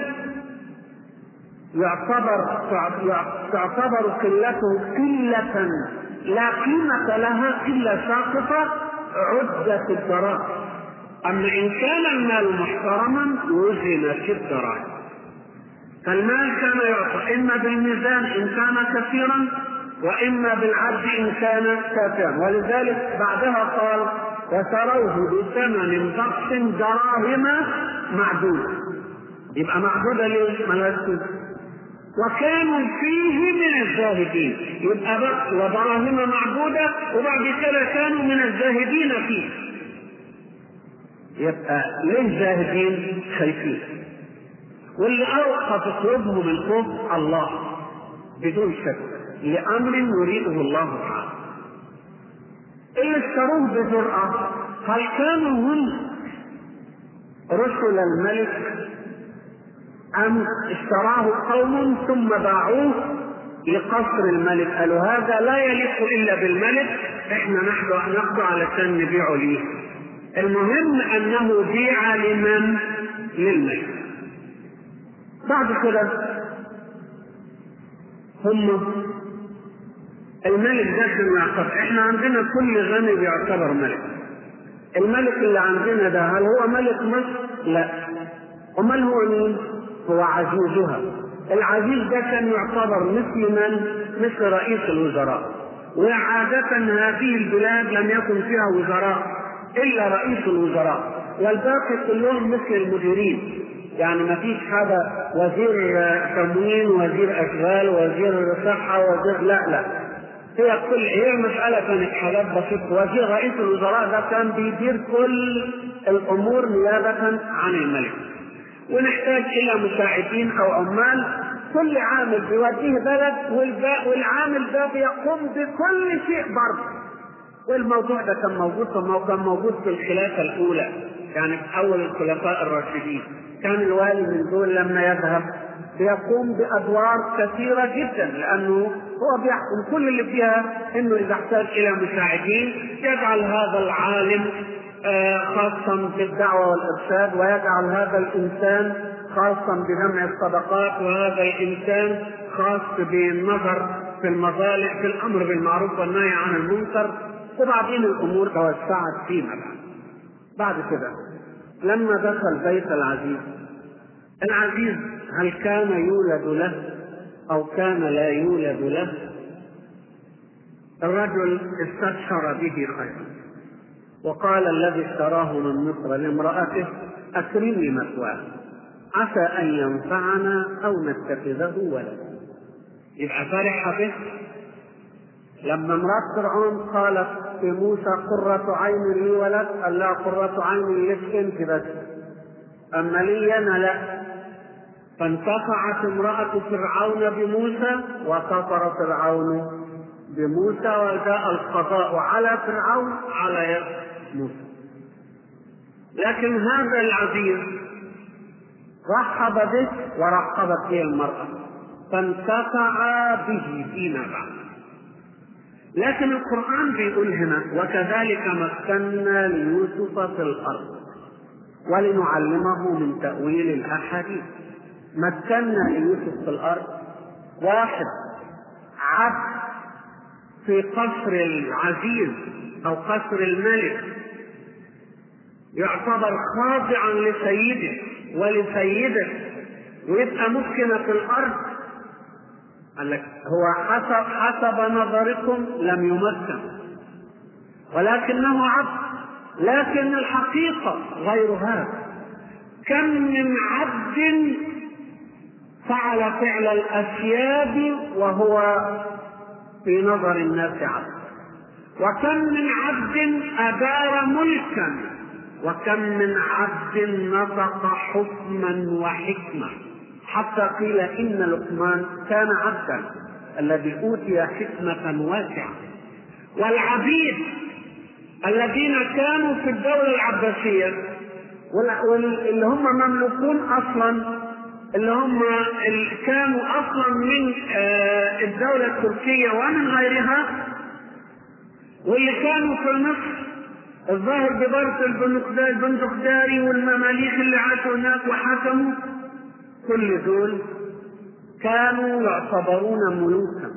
يعتبر تعتبر قلته قلة لا قيمة لها إلا ساقطة عدة الدراهم أما إن كان المال محترما وزن في الدراهم فالمال كان يعطى إما بالميزان إن كان كثيرا وإما بالعبد إن كان كافرا ولذلك بعدها قال وشروه بثمن بخس دراهم معدودة يبقى معدودة ليه؟ ملهاش وكانوا فيه من الزاهدين يبقى بخس ودراهم معدودة وبعد كده كانوا من الزاهدين فيه يبقى ليه زاهدين خايفين واللي أوقف قلوبهم الخوف الله بدون شك لأمر يريده الله تعالى اللي اشتروه بجرأة هل كانوا هم رسل الملك أم اشتراه قوم ثم باعوه لقصر الملك قالوا هذا لا يليق إلا بالملك احنا نحن ناخده علشان نبيعه ليه المهم أنه بيع لمن للملك بعد كده هم الملك ده كان يعتبر احنا عندنا كل غني بيعتبر ملك الملك اللي عندنا ده هل هو ملك مصر؟ لا امال هو مين؟ هو عزيزها العزيز ده كان يعتبر مثل من؟ مثل رئيس الوزراء وعادة هذه البلاد لم يكن فيها وزراء إلا رئيس الوزراء والباقي كلهم مثل المديرين يعني ما فيش حاجة وزير تموين وزير أشغال وزير صحة وزير لا لا هي كل هي المسألة كانت حاجات بسيطة وزير رئيس الوزراء ده كان بيدير كل الأمور نيابة عن الملك ونحتاج إلى مساعدين أو عمال كل عامل بيوديه بلد والعامل ده بيقوم بكل شيء برضه والموضوع ده كان موجود كان موجود في الخلافة الأولى يعني في أول الخلفاء الراشدين كان الوالي من دول لما يذهب بيقوم بادوار كثيره جدا لانه هو بيحكم كل اللي فيها انه اذا احتاج الى مساعدين يجعل هذا العالم خاصا بالدعوه والارشاد ويجعل هذا الانسان خاصا بجمع الصدقات وهذا الانسان خاص بالنظر في المظالم في الامر بالمعروف والنهي عن المنكر وبعدين الامور توسعت فيما بعد بعد كده لما دخل بيت العزيز العزيز هل كان يولد له او كان لا يولد له الرجل استبشر به خيرا وقال الذي اشتراه من مصر لامرأته أكرمي مثواه عسى أن ينفعنا أو نتخذه ولدا يبقى فرح به لما امرأة فرعون قالت لموسى قرة عين لي ولد قال لا قرة عين لك انت بس أما لي أنا لا فانتفعت امرأة فرعون بموسى وكفر فرعون بموسى وجاء القضاء على فرعون على يد موسى لكن هذا العزيز رحب به ورحبت به المرأة فانتفع به فيما بعد لكن القرآن بيقول هنا وكذلك مكنا ليوسف في الأرض ولنعلمه من تأويل الأحاديث مكنا ليوسف في الأرض واحد عبد في قصر العزيز أو قصر الملك يعتبر خاضعا لسيده ولسيده ويبقى مسكنة في الأرض قال لك هو حسب حسب نظركم لم يمكن ولكنه عبد لكن الحقيقة غير هذا كم من عبد فعل فعل الأسياد وهو في نظر الناس عبد وكم من عبد أدار ملكا وكم من عبد نطق حكما وحكمة حتى قيل إن لقمان كان عبدا الذي أوتي حكمة واسعة والعبيد الذين كانوا في الدولة العباسية واللي هم مملوكون أصلا اللي هم اللي كانوا أصلا من الدولة التركية ومن غيرها واللي كانوا في مصر الظاهر ببرة البندقداري والمماليك اللي عاشوا هناك وحكموا كل دول كانوا يعتبرون ملوكا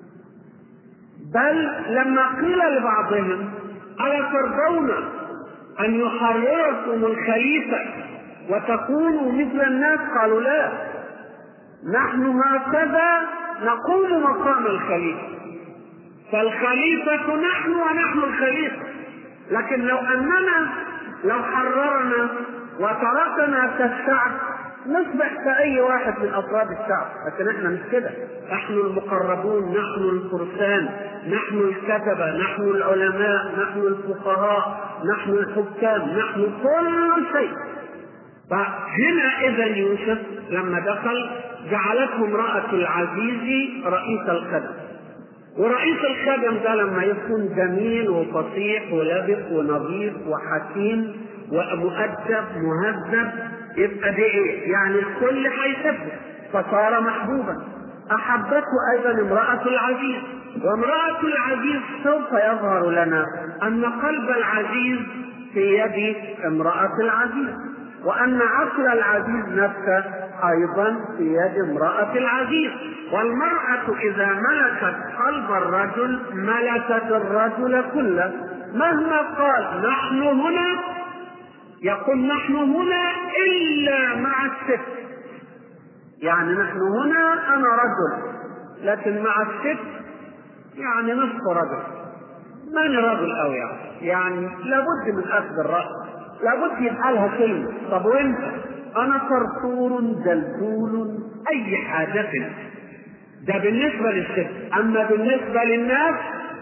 بل لما قيل لبعضهم ألا ترضون أن يحرركم الخليفة وتكونوا مثل الناس قالوا لا نحن هكذا نقوم مقام الخليفة فالخليفة نحن ونحن الخليفة لكن لو أننا لو حررنا وتركنا كالشعب نصبح كأي واحد من أفراد الشعب لكن احنا مش كده نحن المقربون نحن الفرسان نحن الكتبة نحن العلماء نحن الفقهاء نحن الحكام نحن كل شيء فهنا إذا يوسف لما دخل جعلته امرأة العزيز رئيس الخدم ورئيس الخدم ده لما يكون جميل وفصيح ولبق ونظيف وحكيم ومؤدب مهذب يبقى دي ايه؟ يعني الكل هيحبه فصار محبوبا احبته ايضا امراه العزيز وامراه العزيز سوف يظهر لنا ان قلب العزيز في يد امراه العزيز وان عقل العزيز نفسه ايضا في يد امراه العزيز والمراه اذا ملكت قلب الرجل ملكت الرجل كله مهما قال نحن هنا يقول نحن هنا إلا مع الست يعني نحن هنا أنا رجل لكن مع الست يعني نصف رجل ماني رجل أوي يعني يعني لابد من أخذ الرأس لابد يبقى لها كلمة طب وأنت أنا صرصور جلدول أي حاجة ده بالنسبة للست أما بالنسبة للناس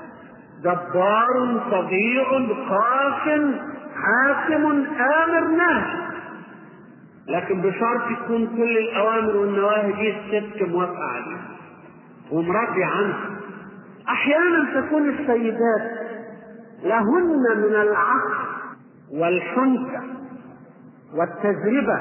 جبار فظيع قاس حاكم امر ناهي لكن بشرط تكون كل الاوامر والنواهي دي الست موافقه عليها ومرضي عنها احيانا تكون السيدات لهن من العقل والحنكه والتجربه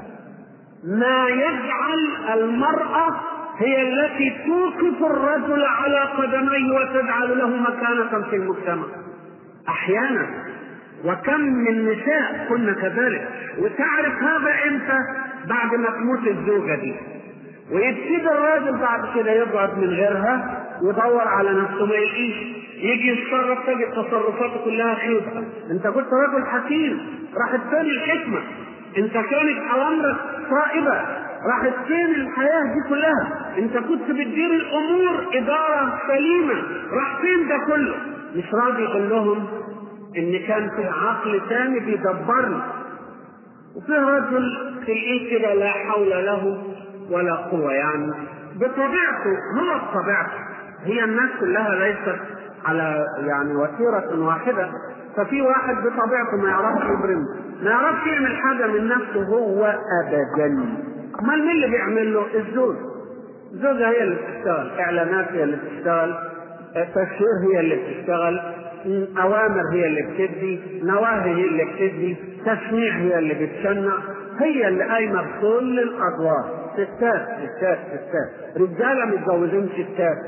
ما يجعل المراه هي التي توقف الرجل على قدميه وتجعل له مكانه في المجتمع احيانا وكم من نساء كن كذلك وتعرف هذا امتى بعد ما تموت الزوجه دي ويبتدي الراجل بعد كده يقعد من غيرها يدور على نفسه ما يلاقيش يجي يتصرف تجد تصرفاته كلها خيبه انت كنت رجل حكيم راحت فين الحكمه انت كانت اوامرك صائبه راحت فين الحياه دي كلها انت كنت بتدير الامور اداره سليمه راح فين ده كله مش راضي يقول لهم ان كان في عقل ثاني بيدبرني وفي رجل تلاقيه كده لا حول له ولا قوه يعني بطبيعته هو بطبيعته هي الناس كلها ليست على يعني وتيره واحده ففي واحد بطبيعته ما يعرفش يبرم ما يعرفش يعمل حاجه من نفسه هو ابدا امال مين اللي بيعمل له الزوج الزوجه هي اللي بتشتغل اعلانات هي اللي بتشتغل تشهير هي اللي بتشتغل اوامر هي اللي بتدي نواهي هي اللي بتدي تسميع هي اللي بتشنع هي اللي قايمه بكل الادوار ستات ستات ستات رجاله متجوزين ستات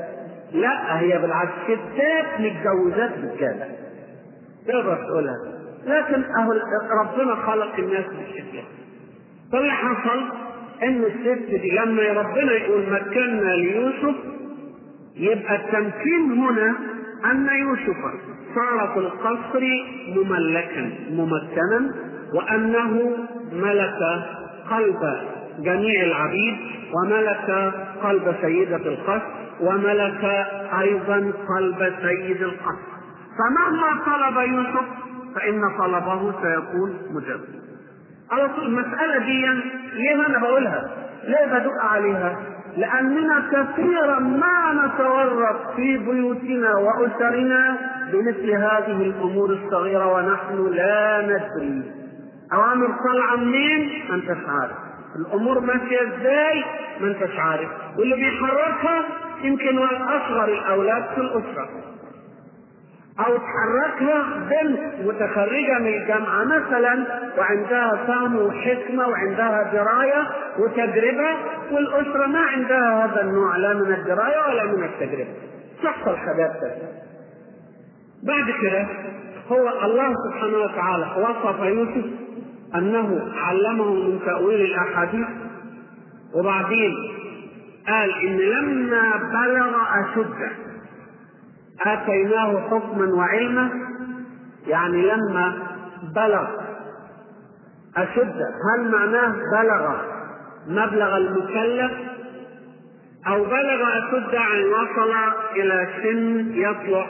لا هي بالعكس ستات متجوزات رجاله تقدر تقولها لكن اهو ربنا خلق الناس بالشكل فاللي حصل ان الست دي لما ربنا يقول مكنا ليوسف يبقى التمكين هنا ان يوسف صار في القصر مملكا ممكنا وانه ملك قلب جميع العبيد وملك قلب سيدة القصر وملك ايضا قلب سيد القصر فمهما طلب يوسف فان طلبه سيكون مجاب على طول المسألة دي ليه أنا بقولها؟ ليه بدق عليها؟ لأننا كثيرا ما نتورط في بيوتنا وأسرنا بمثل هذه الأمور الصغيرة ونحن لا ندري. أوامر طالعة منين؟ ما أنتش عارف. الأمور ماشية إزاي؟ ما أنتش عارف. واللي بيحركها يمكن أصغر الأولاد في الأسرة. او تحركها بنت متخرجه من الجامعه مثلا وعندها فهم وحكمه وعندها درايه وتجربه والاسره ما عندها هذا النوع لا من الدرايه ولا من التجربه تحصل حاجات بعد كده هو الله سبحانه وتعالى وصف يوسف انه علمه من تاويل الاحاديث وبعدين قال ان لما بلغ اشده آتيناه حكما وعلما يعني لما بلغ أشد هل معناه بلغ مبلغ المكلف أو بلغ أشد يعني وصل إلى سن يطلع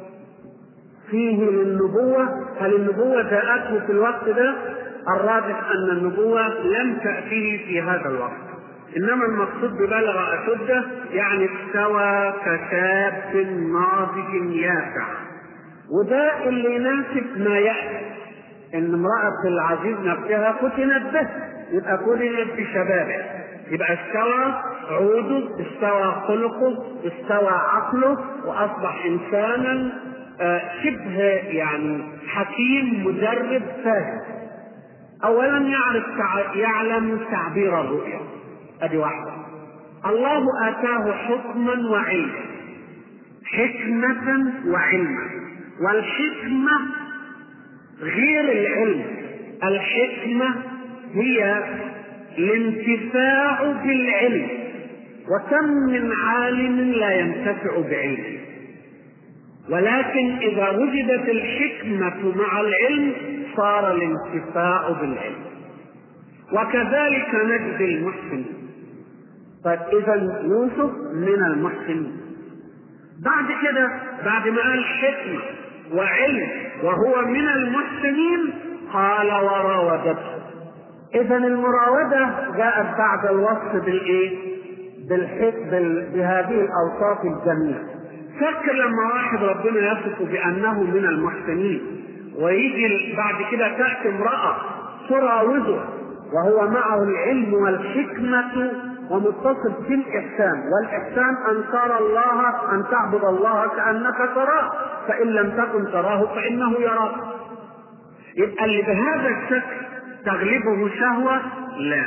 فيه للنبوة هل النبوة جاءته في الوقت ده؟ الراجح أن النبوة لم تأتيه في هذا الوقت انما المقصود ببلغ اشده يعني استوى كشاب ناضج يافع وده اللي يناسب ما ياتي ان امراه العزيز نفسها فتنت به يبقى فتنت بشبابه يبقى استوى عوده استوى خلقه استوى عقله واصبح انسانا شبه يعني حكيم مدرب فاهم اولا يعرف يعلم تعبير الرؤيا ادي واحده الله اتاه حكما وعلما حكمة وعلما والحكمة غير العلم الحكمة هي الانتفاع بالعلم وكم من عالم لا ينتفع بعلمه ولكن إذا وجدت الحكمة مع العلم صار الانتفاع بالعلم وكذلك نجزي المحسنين طيب إذا يوسف من المحسنين بعد كده بعد ما قال حكمة وعلم وهو من المحسنين قال وراودته إذا المراودة جاءت بعد الوصف بالإيه؟ بالحك بال... بهذه الأوصاف الجميلة فكر لما واحد ربنا يصفه بأنه من المحسنين ويجي بعد كده تأتي امرأة تراوده وهو معه العلم والحكمة ومتصف بالإحسان والإحسان أن ترى الله أن تعبد الله كأنك تراه فإن لم تكن تراه فإنه يراك يبقى اللي بهذا الشكل تغلبه شهوة لا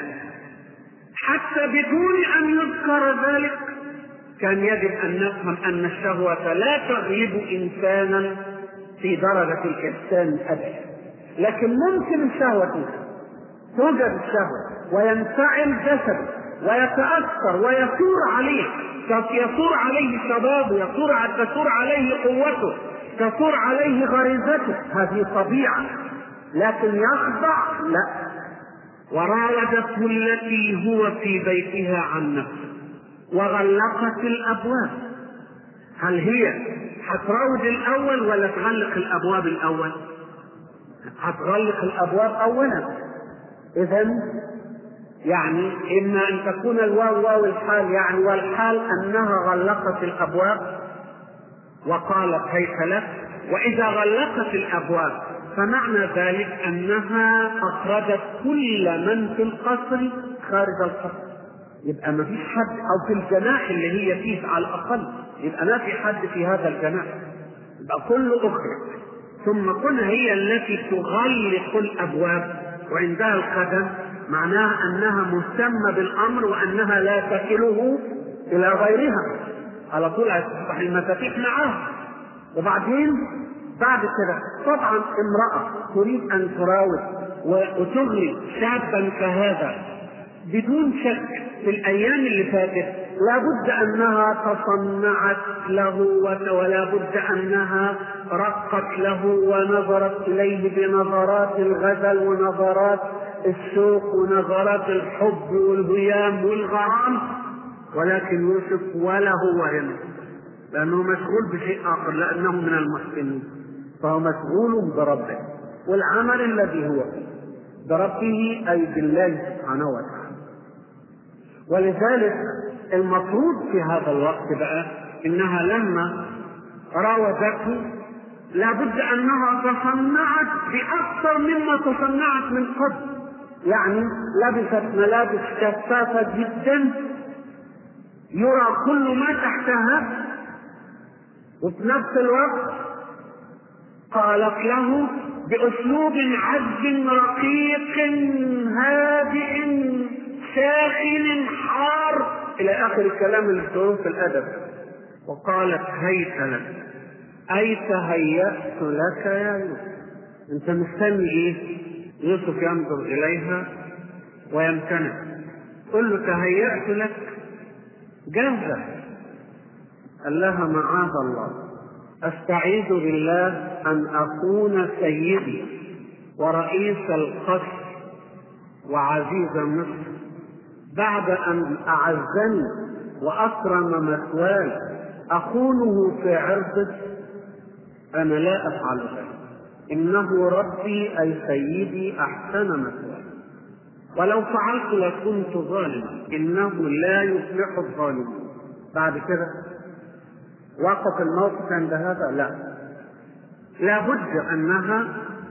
حتى بدون أن يذكر ذلك كان يجب أن نفهم أن الشهوة لا تغلب إنسانا في درجة الإحسان أبدا لكن ممكن الشهوة توجد الشهوة وينفعل جسده ويتأثر ويثور عليه يثور عليه شبابه يثور تثور عليه قوته تثور عليه غريزته هذه طبيعة لكن يخضع لا وراودته التي هو في بيتها عن نفسه وغلقت الابواب هل هي هتراود الاول ولا تغلق الابواب الاول هتغلق الابواب اولا اذا يعني اما ان تكون الواو واو الحال يعني والحال انها غلقت الابواب وقالت هيت لك واذا غلقت الابواب فمعنى ذلك انها اخرجت كل من في القصر خارج القصر يبقى ما فيش حد او في الجناح اللي هي فيه على الاقل يبقى ما في حد في هذا الجناح يبقى كله اخرج ثم كونها هي التي تغلق الابواب وعندها القدم معناها انها مهتمه بالامر وانها لا تكله الى غيرها على طول هتصبح المفاتيح معاه وبعدين بعد كده طبعا امرأة تريد أن تراود وتغري شابا كهذا بدون شك في الأيام اللي فاتت لابد أنها تصنعت له ولا بد أنها رقت له ونظرت إليه بنظرات الغزل ونظرات الشوق ونظرات الحب والهيام والغرام ولكن يوسف ولا هو هنا لأنه مشغول بشيء آخر لأنه من المحسنين فهو مشغول بربه والعمل الذي هو بربه أي بالله سبحانه وتعالى ولذلك المفروض في هذا الوقت بقى إنها لما راودته لابد أنها تصنعت بأكثر مما تصنعت من قبل يعني لبست ملابس شفافة جدا يرى كل ما تحتها وفي نفس الوقت قالت له بأسلوب عذب رقيق هادئ ساخن حار إلى آخر الكلام اللي بتقوله في الأدب وقالت هيت لك أي تهيأت لك يا يوسف أنت مستني إيه؟ يوسف ينظر إليها ويمتنع قل له تهيأت لك جاهزة قال لها معاذ الله استعيذ بالله ان اكون سيدي ورئيس القصر وعزيز مصر بعد ان اعزني واكرم مثواي اخونه في عرضه انا لا افعل ذلك انه ربي اي سيدي احسن مثواي ولو فعلت لكنت ظالما انه لا يفلح الظالمون بعد كده وقف الموقف عند هذا لا لابد انها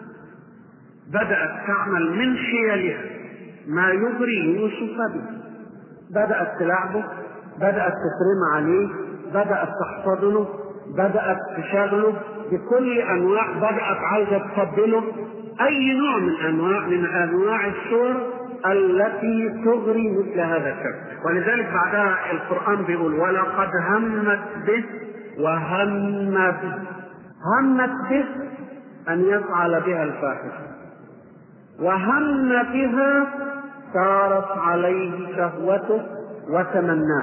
بدات تعمل من حيلها ما يغري يوسف به بدات تلعبه بدات تكرم عليه بدات تحتضنه بدات تشغله بكل انواع بدات عايزه تقبله اي نوع من انواع من انواع الصور التي تغري مثل هذا الشكل ولذلك بعدها القران بيقول ولقد همت به وهم به همت به أن يفعل بها الفاحشة وهم بها سارت عليه شهوته وتمناه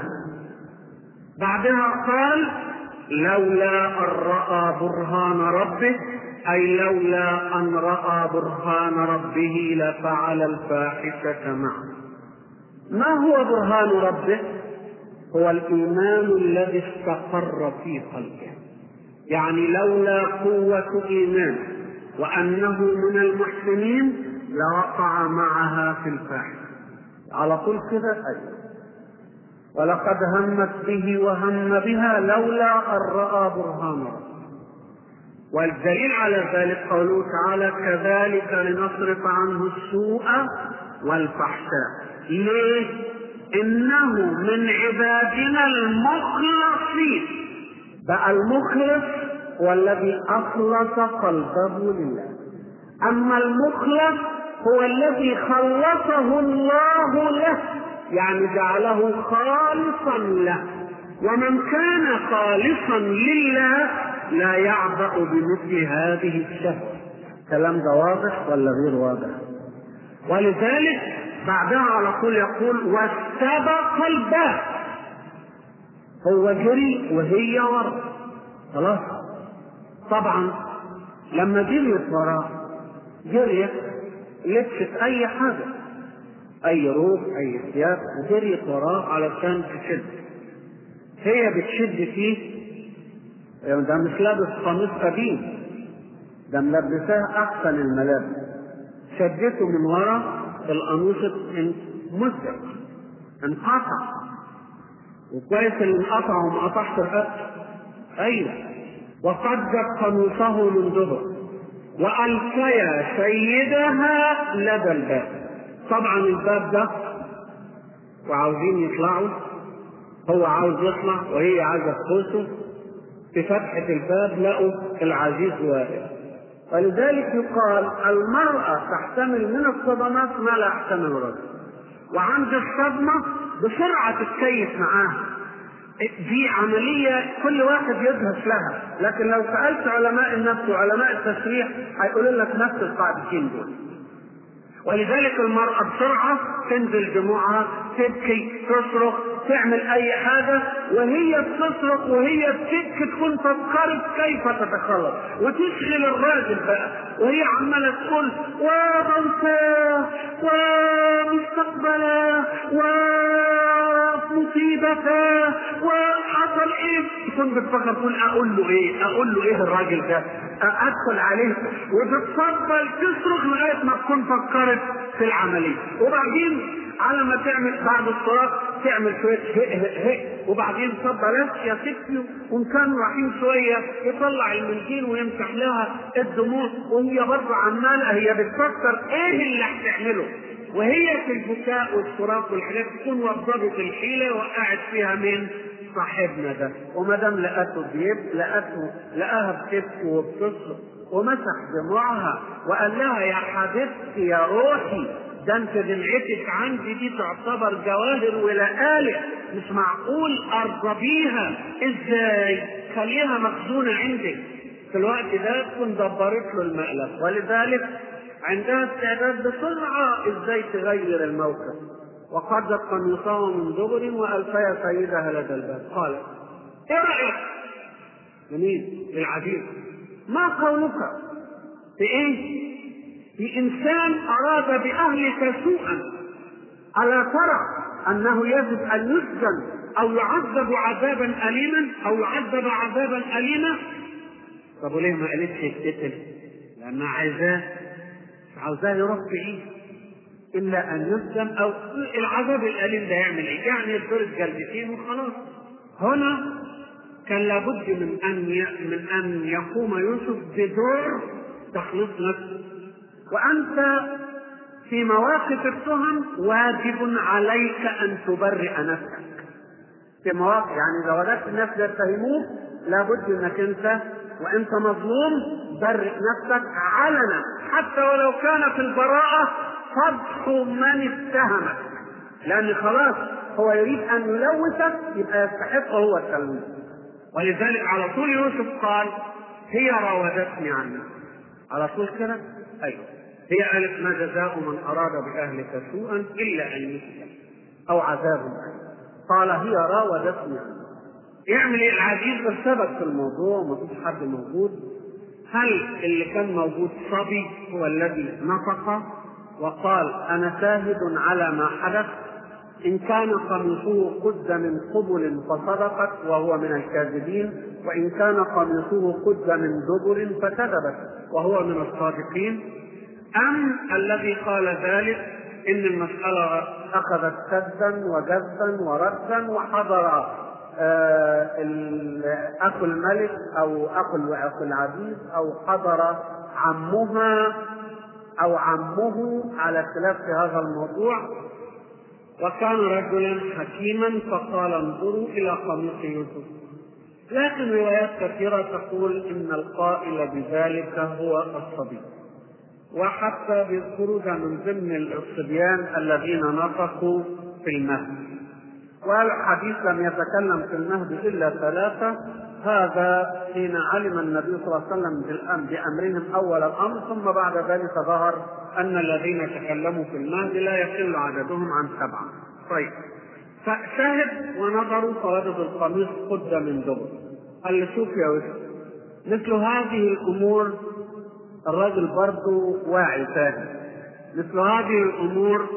بعدها قال لولا أن رأى برهان ربه أي لولا أن رأى برهان ربه لفعل الفاحشة معه ما هو برهان ربه؟ هو الإيمان الذي استقر في قلبه يعني لولا قوة إيمان وأنه من المحسنين لوقع معها في الفاحشة على طول كده أيوة ولقد همت به وهم بها لولا أن رأى برهان ربه والدليل على ذلك قوله تعالى كذلك لنصرف عنه السوء والفحشاء ليه انه من عبادنا المخلصين بقى المخلص هو الذي اخلص قلبه لله اما المخلص هو الذي خلصه الله له يعني جعله خالصا له ومن كان خالصا لله لا يعبأ بمثل هذه الشهوة الكلام ده واضح ولا غير واضح ولذلك بعدها على طول يقول واستبق الباب هو جري وهي ورا خلاص طبعا لما جريت وراه جريت لبست اي حاجه اي روح اي ثياب وجريت وراه علشان تشد هي بتشد فيه ده مش لابس قميص قديم ده ملبساه احسن الملابس شدته من ورا القميص مزق انقطع وكويس اللي انقطع وما قطعش الرقبه ايوه وقدت قميصه من دبر والقيا سيدها لدى الباب طبعا الباب ده وعاوزين يطلعوا هو عاوز يطلع وهي عايزه تخوصه في فتحة الباب لقوا العزيز واقف ولذلك يقال المرأة تحتمل من الصدمات ما لا يحتمل الرجل وعند الصدمة بسرعة تتكيف معاها دي عملية كل واحد يدهش لها لكن لو سألت علماء النفس وعلماء التشريح هيقولوا لك نفس القاعدتين دول ولذلك المرأة بسرعة تنزل دموعها تبكي تصرخ تعمل أي حاجة وهي بتصرخ وهي بتبكي تكون فكرت كيف تتخلص وتشغل الراجل بقى وهي عمالة تقول وموتاه ومستقبله ومصيبته وحصل ايه تكون بتفكر تقول اقول له ايه اقول له ايه الراجل ده ادخل عليه وتتفضل تصرخ لغايه ما تكون فكرت في العمليه وبعدين على ما تعمل بعد الصلاه تعمل شويه هئ هئ هئ وبعدين اتفضل يا ستي وان كان رحيم شويه يطلع المنديل ويمسح لها الدموع وهي برضه عماله هي بتفكر ايه اللي هتعمله وهي في البكاء والصراخ والحاجات تكون وضبت الحيله وقعت فيها من صاحبنا ده وما دام لقته بيب لقته لقاها بتبكي وبتصرخ ومسح دموعها وقال لها يا حبيبتي يا روحي ده انت دمعتك عندي دي تعتبر جواهر ولآلئ مش معقول ارضى بيها ازاي خليها مخزونة عندك في الوقت ده تكون دبرت له المقلب ولذلك عندها استعداد بسرعة ازاي تغير الموقف وقدت قميصه من دبر والفي سيدها لدى الباب قالت ايه رايك لمين للعزيز ما قولك في ايه في انسان اراد باهلك سوءا الا ترى انه يجب ان يسجن او يعذب عذابا اليما او يعذب عذابا اليما طب وليه ما قالتش يتقتل لانها عايزاه عاوزاه يروح بعيد الا ان يسجن او العذاب الاليم ده يعمل ايه؟ يعني يضرب جلدتين وخلاص. هنا كان لابد من ان من ان يقوم يوسف بدور تخليص نفسه. وانت في مواقف التهم واجب عليك ان تبرئ نفسك. في مواقف يعني اذا وجدت الناس يتهموك لابد انك انت وانت مظلوم برئ نفسك علنا حتى ولو كان في البراءه فضح من اتهمك لان خلاص هو يريد ان يلوثك يبقى يستحق هو التلويث ولذلك على طول يوسف قال هي راودتني عن نفسي على طول كده ايوه هي قالت ما جزاء من اراد باهلك سوءا الا ان يسجن او عذاب أليم قال هي راودتني عن نفسي يعمل ايه العزيز ارتبك في الموضوع ومفيش حد موجود هل اللي كان موجود صبي هو الذي نطق وقال انا شاهد على ما حدث ان كان قميصه قد من قبل فصدقت وهو من الكاذبين وان كان قميصه قد من دبر فكذبت وهو من الصادقين ام الذي قال ذلك ان المساله اخذت سدا وجذا وردا وحضر آه اخو الملك او اخو اخو العزيز او حضر عمها او عمه على خلاف في هذا الموضوع وكان رجلا حكيما فقال انظروا الى قميص يوسف لكن روايات كثيرة تقول إن القائل بذلك هو الصبي وحتى بيذكروا ده من ضمن الصبيان الذين نطقوا في المهد والحديث لم يتكلم في المهد إلا ثلاثة هذا حين علم النبي صلى الله عليه وسلم بأمرهم أول الأمر ثم بعد ذلك ظهر أن الذين تكلموا في المهد لا يقل عددهم عن سبعة طيب فشاهد ونظروا فوجدوا القميص قد من دبر قال له شوف يا وسط مثل هذه الأمور الرجل برضه واعي فاهم مثل هذه الأمور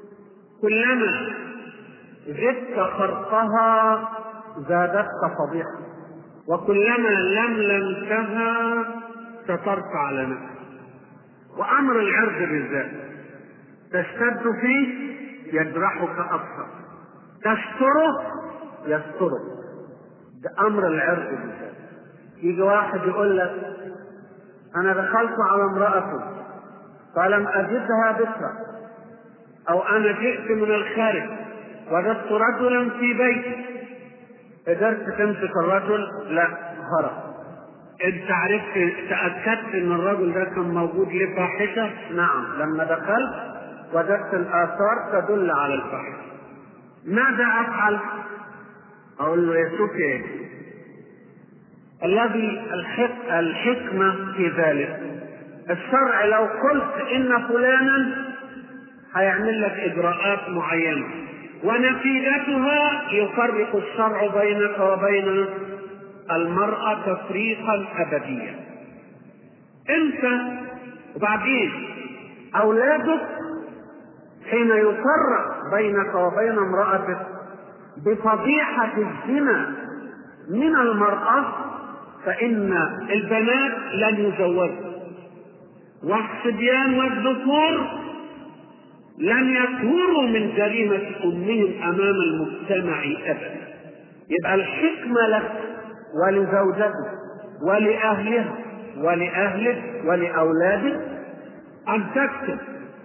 كلما زدت خرقها زادتك فضيحة وكلما لملمتها سترك على نفسك وأمر العرض بالذات تشتد فيه يجرحك أكثر تستره يسترك ده أمر العرض بالذات يجي واحد يقول لك أنا دخلت على امرأته فلم أجدها بكرة أو أنا جئت من الخارج وجدت رجلا في بيتي قدرت تمسك الرجل لا هرب انت عرفت تاكدت ان الرجل ده كان موجود ليه فاحشه نعم لما دخلت وجدت الاثار تدل على الفاحشه ماذا افعل اقول له يا سوكي الذي الحك... الحكمة في ذلك الشرع لو قلت ان فلانا هيعمل لك اجراءات معينة ونتيجتها يفرق الشرع بينك وبين المرأة تفريقا ابديا انت وبعدين اولادك حين يفرق بينك وبين امرأتك بفضيحة الزنا من المرأة فإن البنات لن يزوجوا والصبيان والذكور لن يكونوا من جريمة أمهم أمام المجتمع أبدا يبقى الحكمة لك ولزوجتك ولأهلها ولأهلك ولأولادك أن تكتب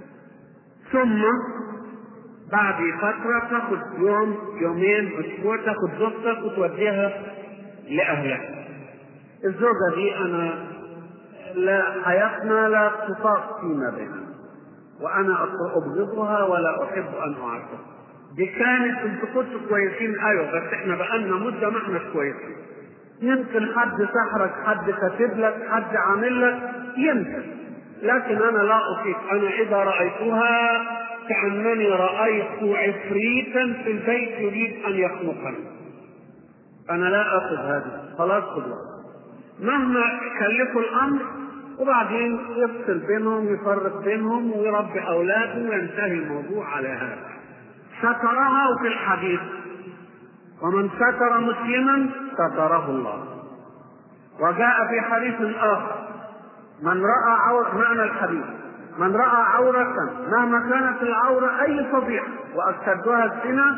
ثم بعد فترة تاخد يوم يومين أسبوع تاخد زوجتك وتوديها لأهلها. الزوجة دي أنا لا حياتنا لا تطاق فيما بيننا. وأنا أبغضها ولا أحب أن أعرفها. دي كانت انتوا كنتوا كويسين ايوه بس احنا بقالنا مده ما احنا كويسين. يمكن حد سحرك، حد كاتب لك، حد عامل لك، يمكن. لكن انا لا اطيق انا اذا رايتها كانني رايت عفريتا في البيت يريد ان يخنقني انا لا اخذ هذا خلاص خذ مهما كلفوا الامر وبعدين يفصل بينهم يفرق بينهم ويربي اولاده وينتهي الموضوع على هذا سترها وفي الحديث ومن ستر مسلما ستره الله وجاء في حديث اخر من راى عورة معنى الحديث من راى عورة مهما كانت العورة اي فضيحة واشدها الزنا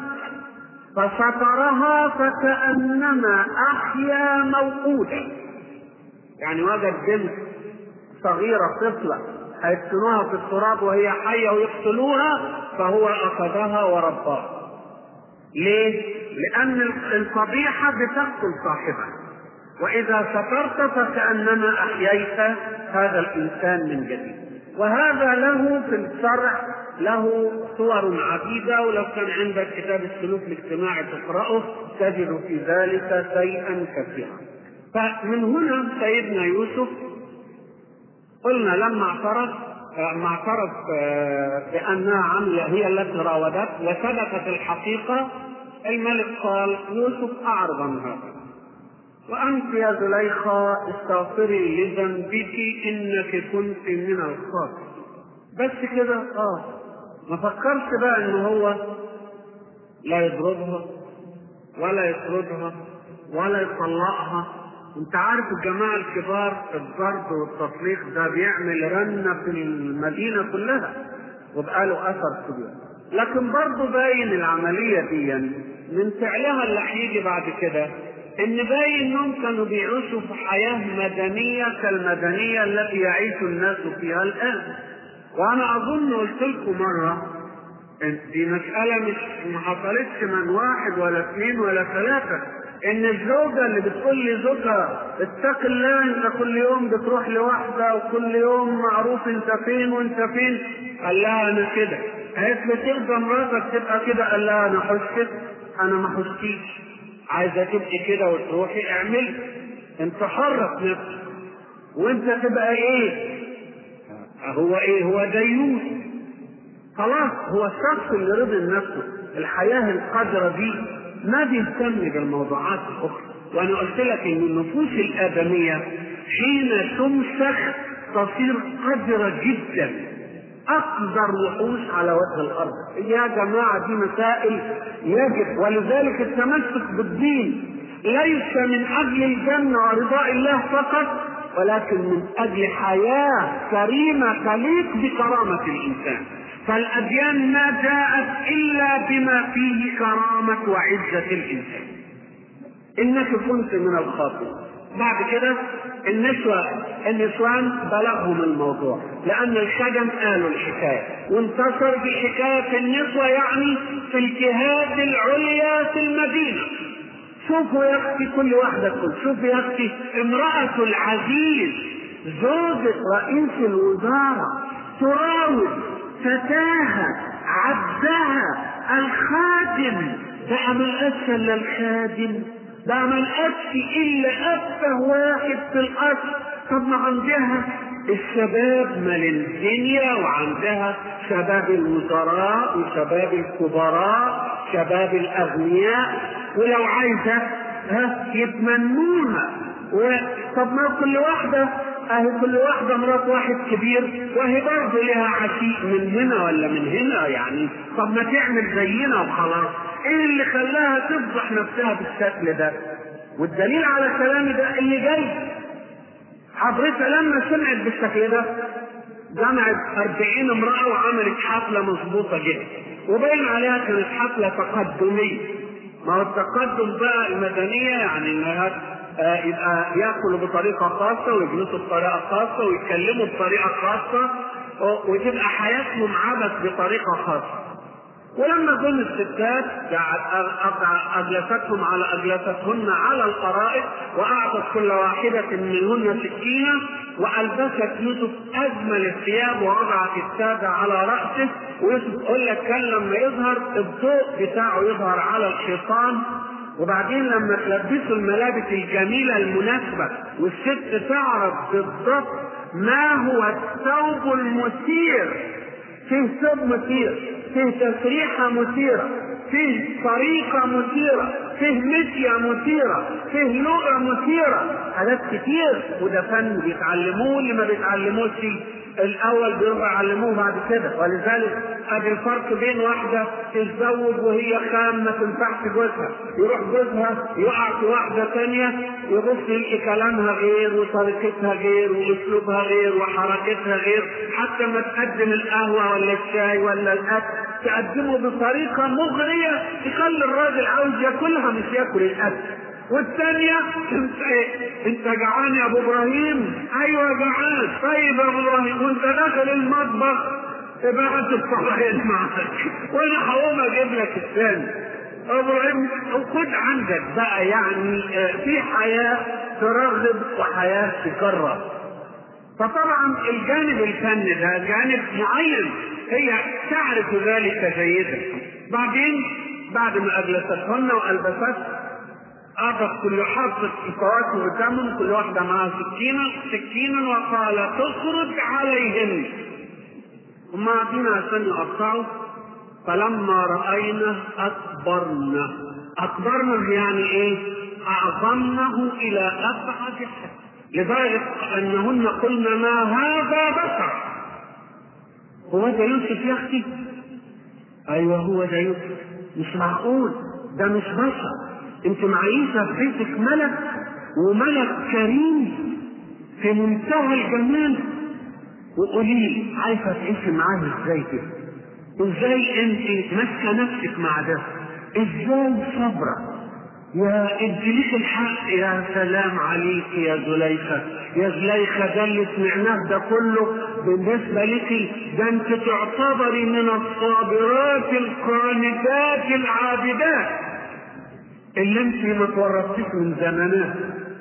فسترها فكأنما احيا موقودا يعني وجد بنت صغيرة طفلة هيدفنوها في التراب وهي حية ويقتلوها فهو أخذها ورباها. ليه؟ لأن الفضيحة بتقتل صاحبها. وإذا سترت فكأنما أحييت هذا الإنسان من جديد. وهذا له في الشرع له صور عديدة ولو كان عندك كتاب السلوك الاجتماعي تقرأه تجد في ذلك شيئا كثيرا. فمن هنا سيدنا يوسف قلنا لما اعترف لما اعترف بانها عمله هي التي راودته وثبتت الحقيقه الملك قال يوسف اعرض عن هذا وانت يا زليخا استغفري لذنبك انك كنت من الخاطئ بس كده اه ما فكرش بقى ان هو لا يضربها ولا يطردها ولا يطلقها انت عارف الجماعة الكبار الضرب والتطليق ده بيعمل رنة في المدينة كلها وبقى له أثر كبير لكن برضه باين العملية دي من فعلها اللي هيجي بعد كده ان باين انهم كانوا بيعيشوا في حياة مدنية كالمدنية التي يعيش الناس فيها الآن وأنا أظن قلت لكم مرة دي مسألة مش ما حصلتش من واحد ولا اثنين ولا ثلاثة ان الزوجه اللي بتقول لي زوجها اتق الله انت كل يوم بتروح لواحده وكل يوم معروف انت فين وانت فين قال لها انا كده قالت له ترضى مراتك تبقى كده قال لها انا حشت انا ما حشتيش عايزه تبقي كده وتروحي اعملي انت حرك نفسك وانت تبقى ايه هو ايه هو ديوث خلاص هو الشخص اللي رضي نفسه الحياه القذره دي ما بيهتم بالموضوعات الاخرى وانا قلت لك ان النفوس الادميه حين تمسخ تصير قذره جدا اقذر وحوش على وجه الارض يا جماعه دي مسائل يجب ولذلك التمسك بالدين ليس من اجل الجنه ورضاء الله فقط ولكن من اجل حياه كريمه تليق بكرامه الانسان فالأديان ما جاءت إلا بما فيه كرامة وعزة الإنسان إنك كنت من الخاطئ بعد كده النسوة النسوان بلغهم الموضوع لأن الخدم قالوا الحكاية وانتصر بحكاية النسوة يعني في الجهات العليا في المدينة شوفوا يا أختي كل واحدة تقول شوفوا يا أختي امرأة العزيز زوجة رئيس الوزارة تراود فتاها عبدها الخادم بقى ما لقتش الا الخادم بقى ما لقتش الا افه واحد في القصر طب ما عندها الشباب مال الدنيا وعندها شباب الوزراء وشباب الكبراء شباب الاغنياء ولو عايزه ها يتمنوها طب ما كل واحده اهي كل واحدة مرات واحد كبير وهي برضه لها عشيق من هنا ولا من هنا يعني طب ما تعمل زينا وخلاص ايه اللي خلاها تفضح نفسها بالشكل ده والدليل على كلامي ده اللي جاي حضرتها لما سمعت بالشكل ده جمعت أربعين امرأة وعملت حفلة مظبوطة جدا وبين عليها كانت حفلة تقدمية ما هو التقدم بقى المدنية يعني انها يبقى ياكلوا بطريقه خاصه ويجلسوا بطريقه خاصه ويتكلموا بطريقه خاصه وتبقى حياتهم عبث بطريقه خاصه. ولما جم الستات اجلستهم على اجلستهن على القرائب واعطت كل واحده منهن سكينه والبست يوسف اجمل الثياب ووضعت التاج على راسه ويوسف يقول لك كان لما يظهر الضوء بتاعه يظهر على الحيطان وبعدين لما تلبسوا الملابس الجميلة المناسبة والست تعرف بالضبط ما هو الثوب المثير فيه ثوب مثير فيه تسريحة مثيرة فيه طريقة مثيرة فيه مشية مثيرة فيه لغة مثيرة حاجات كتير وده فن بيتعلموه اللي ما بيتعلموش الاول بيروحوا يعلموه بعد كده ولذلك ادي الفرق بين واحده تتزوج وهي خام ما تنفعش جوزها يروح جوزها يقع في واحده ثانيه يبص يلقي كلامها غير وطريقتها غير واسلوبها غير وحركتها غير حتى ما تقدم القهوه ولا الشاي ولا الاكل تقدمه بطريقه مغريه تخلي الراجل عاوز ياكلها مش ياكل الاكل والثانية انت ايه؟ انت جعان يا ابو ابراهيم؟ ايوه جعان، طيب يا ابو ابراهيم وانت داخل المطبخ تبقى هات الطبقين معك وانا هقوم اجيب لك الثاني. ابو ابراهيم خد عندك بقى يعني في حياة ترغب وحياة تكرر. فطبعا الجانب الفني ده جانب معين هي تعرف ذلك جيدا. بعدين بعد ما اجلستهن والبست أعطت كل حافظ الفواكه قدامهم كل واحدة معها سكينة سكينا وقال تخرج عليهن هم قاعدين عشان يقطعوا فلما رأينا أكبرنا أكبرنا يعني إيه؟ أعظمنه إلى أبعد الحد لدرجة أنهن قلنا ما هذا بشر هو ده يوسف يا أختي؟ أيوه هو ده يوسف مش معقول ده مش بشر انت معيشة في بيتك ملك وملك كريم في منتهى الجمال وقولي لي عايزة تعيشي معاه ازاي كده؟ ازاي انت ماسكة نفسك مع ده؟ ازاي صبرة؟ يا اديليك الحق يا سلام عليك يا زليخة يا زليخة ده اللي سمعناه ده كله بالنسبة لك ده انت تعتبري من الصابرات القانتات العابدات اللي انت ما تورطتيش من زمانات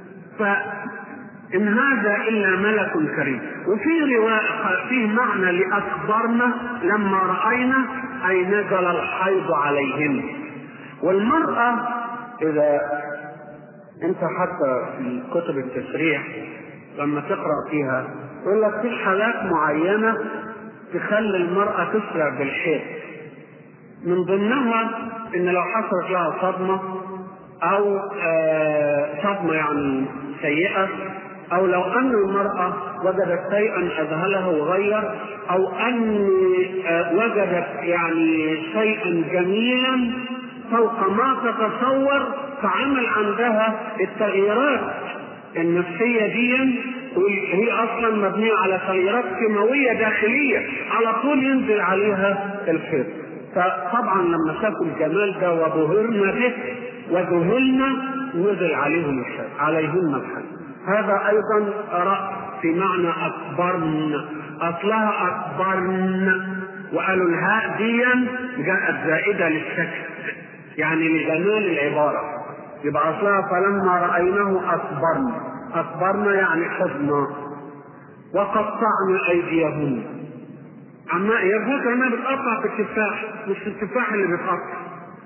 فإن هذا إلا ملك كريم وفي رواية فيه معنى لأكبرنا لما رأينا أي نزل الحيض عليهن والمرأة إذا أنت حتى في كتب التشريح لما تقرأ فيها يقول لك في حالات معينة تخلي المرأة تسرع بالحيض من ضمنها ان لو حصلت لها صدمة او صدمة يعني سيئة او لو ان المرأة وجدت شيئا اذهلها وغير او ان وجدت يعني شيئا جميلا فوق ما تتصور فعمل عندها التغييرات النفسية دي هي اصلا مبنية على تغييرات كيماوية داخلية على طول ينزل عليها الخير فطبعا لما شافوا الجمال ده وبهرنا به وذهلنا نزل عليهم الحي عليهن الحي هذا ايضا رأس في معنى اكبرن اصلها اكبرن وقالوا الهاء دي جاءت زائدة للشكل يعني لجمال العبارة يبقى اصلها فلما رأيناه اكبرن اكبرن يعني حضنا وقطعن ايديهن اما يا فكر انها بتقطع في التفاح مش التفاح اللي بيتقطع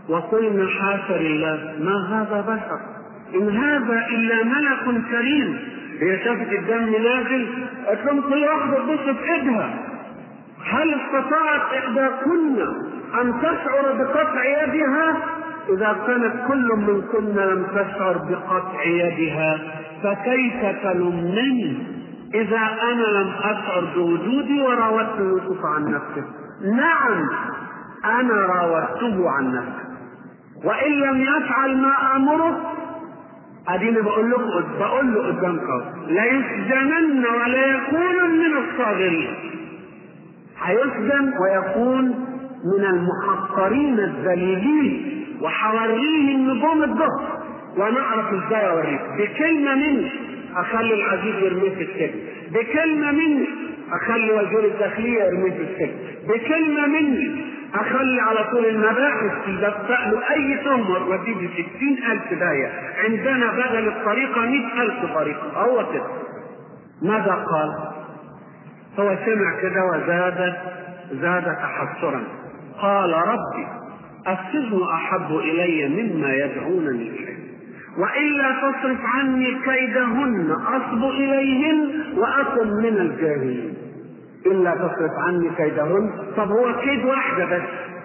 وقلنا حاشا لله ما هذا بشر ان هذا الا ملك كريم هي شافت الدم نازل قالت لهم كل واحده تبص في ايدها هل استطاعت احداكن ان تشعر بقطع يدها اذا كانت كل منكن لم تشعر بقطع يدها فكيف تلمنني اذا انا لم اشعر بوجودي وراودت يوسف عن نفسه نعم انا راودته عن نفسه وان لم يفعل ما امره اديني بقول لكم بقول له قدامكم لا يسجنن ولا يكون من الصاغرين هيسجن ويكون من المحقرين الذليلين وحوريهم نجوم الظهر ونعرف ازاي اوريك بكلمه مني اخلي العزيز يرميه في السجن بكلمه مني اخلي وزير الداخليه يرميه في السجن بكلمه مني اخلي على طول المباحث تدفع له اي تهمه وتيجي ستين الف دايه عندنا بدل الطريقه مئة الف طريقه هو كده ماذا قال هو سمع كده وزاد زاد تحسرا قال ربي السجن احب الي مما يدعونني اليه والا تصرف عني كيدهن اصب اليهن واكن من الجاهلين الا تصرف عني كيدهن طب هو كيد واحده بس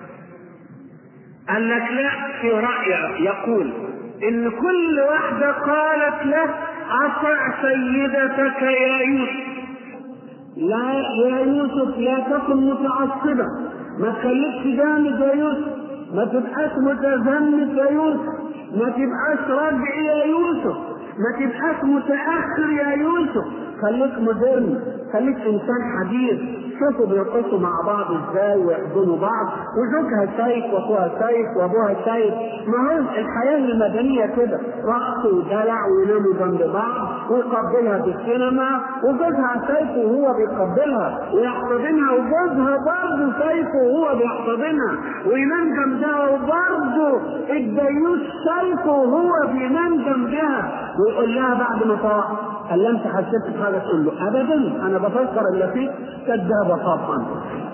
قال لك لا في راي يقول ان كل واحده قالت له اطع سيدتك يا يوسف لا يا يوسف لا تكن متعصبا ما تخليكش جامد يا يوسف ما تبقاش متذمت يا يوسف ما تبقاش رجع يا يوسف ما تبقاش متاخر يا يوسف خليك مودرن خليك انسان حديث شوفوا بيرقصوا مع بعض ازاي ويحضنوا بعض وزوجها شايف واخوها شايف وابوها شايف ما هو الحياه المدنيه كده رقص ودلع ويناموا جنب بعض ويقبلها في السينما وجوزها شايفه وهو بيقبلها ويحتضنها وجوزها برضه شايفه وهو بيحتضنها وينام جنبها وبرضه الديوث شايفه وهو بينام جنبها ويقول لها بعد ما طلع قال لها انت حسيت بحاجه تقول له ابدا انا بفكر الا فيك كذابه طبعا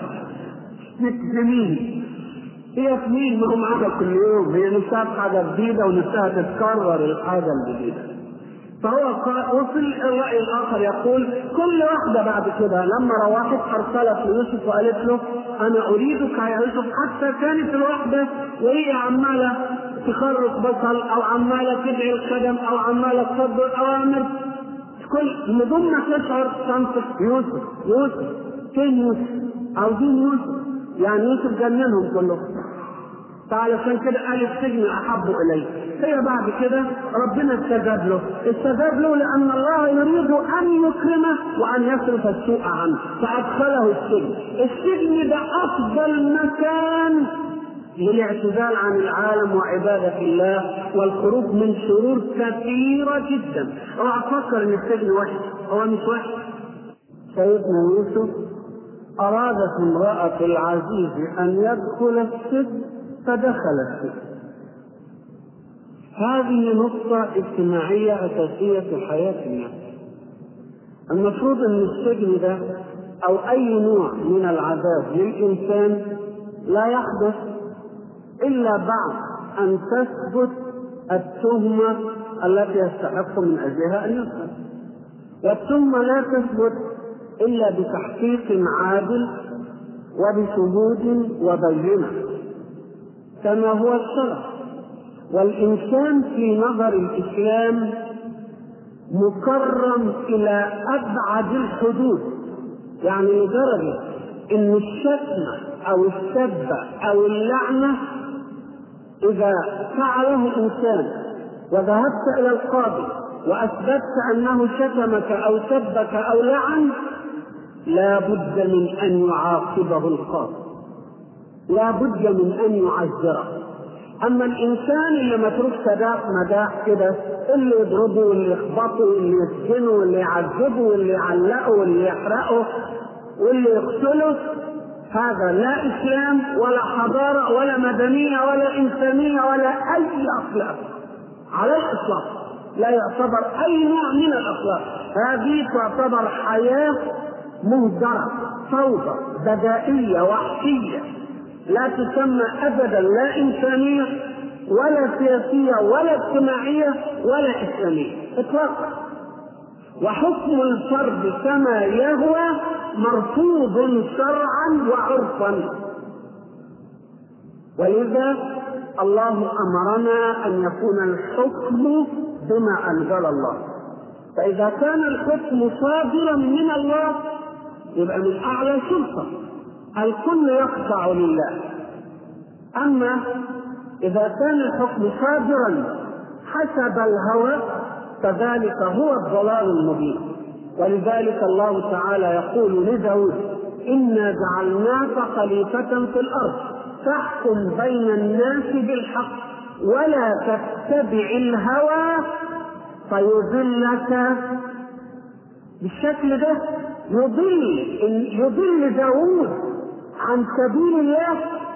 جميل هي سنين ما هم معانا كل يوم هي نفسها في حاجه جديده ونفسها تتكرر الحاجه الجديده فهو قال وفي الراي الاخر يقول كل واحده بعد كده لما روحت ارسلت ليوسف وقالت له انا اريدك يا يوسف حتى كانت الواحده وهي عماله تخرق بصل او عماله تدعي الخدم او عماله تصدر اوامر كل من ضمن ما تشعر تنطق يوسف يوسف فين يوسف؟ عاوزين يوسف يعني يوسف جننهم كلهم فعلشان كده قال السجن احب الي هي بعد كده ربنا استجاب له استجاب له لان الله يريد ان يكرمه وان يصرف السوء عنه فادخله السجن السجن ده افضل مكان للاعتزال عن العالم وعبادة الله والخروج من شرور كثيرة جدا اوعى تفكر ان السجن وحش هو مش وحش سيدنا يوسف أرادت امرأة العزيز أن يدخل السجن فدخل السجن هذه نقطة اجتماعية أساسية في حياة الناس المفروض أن السجن ده أو أي نوع من العذاب للإنسان لا يحدث إلا بعد أن تثبت التهمة التي يستحق من أجلها أن يسلم والتهمة لا تثبت إلا بتحقيق عادل وبشهود وبينة كما هو الشرع والإنسان في نظر الإسلام مكرم إلى أبعد الحدود يعني لدرجة إن الشتم أو السب أو اللعنة إذا فعله إنسان وذهبت إلى القاضي وأثبتت أنه شتمك أو سبك أو لعن لا بد من أن يعاقبه القاضي لا بد من أن يعذره أما الإنسان اللي متروك سداح مداح كده اللي يضربه واللي يخبطه واللي يسجنه واللي يعذبه واللي يعلقه واللي يحرقه واللي يقتله هذا لا اسلام ولا حضاره ولا مدنيه ولا انسانيه ولا اي اخلاق على الاطلاق لا يعتبر اي نوع من الاخلاق هذه تعتبر حياه مهدره فوضى بدائيه وحشيه لا تسمى ابدا لا انسانيه ولا سياسية ولا اجتماعية ولا إسلامية إطلاقا وحكم الفرد كما يهوى مرفوض شرعا وعرفا ولذا الله امرنا ان يكون الحكم بما انزل الله فاذا كان الحكم صادرا من الله يبقى من اعلى سلطه الكل يخضع لله اما اذا كان الحكم صادرا حسب الهوى فذلك هو الضلال المبين ولذلك الله تعالى يقول لداود إنا جعلناك خليفة في الأرض فاحكم بين الناس بالحق ولا تتبع الهوى فيضلك بالشكل ده يضل يضل داود عن سبيل الله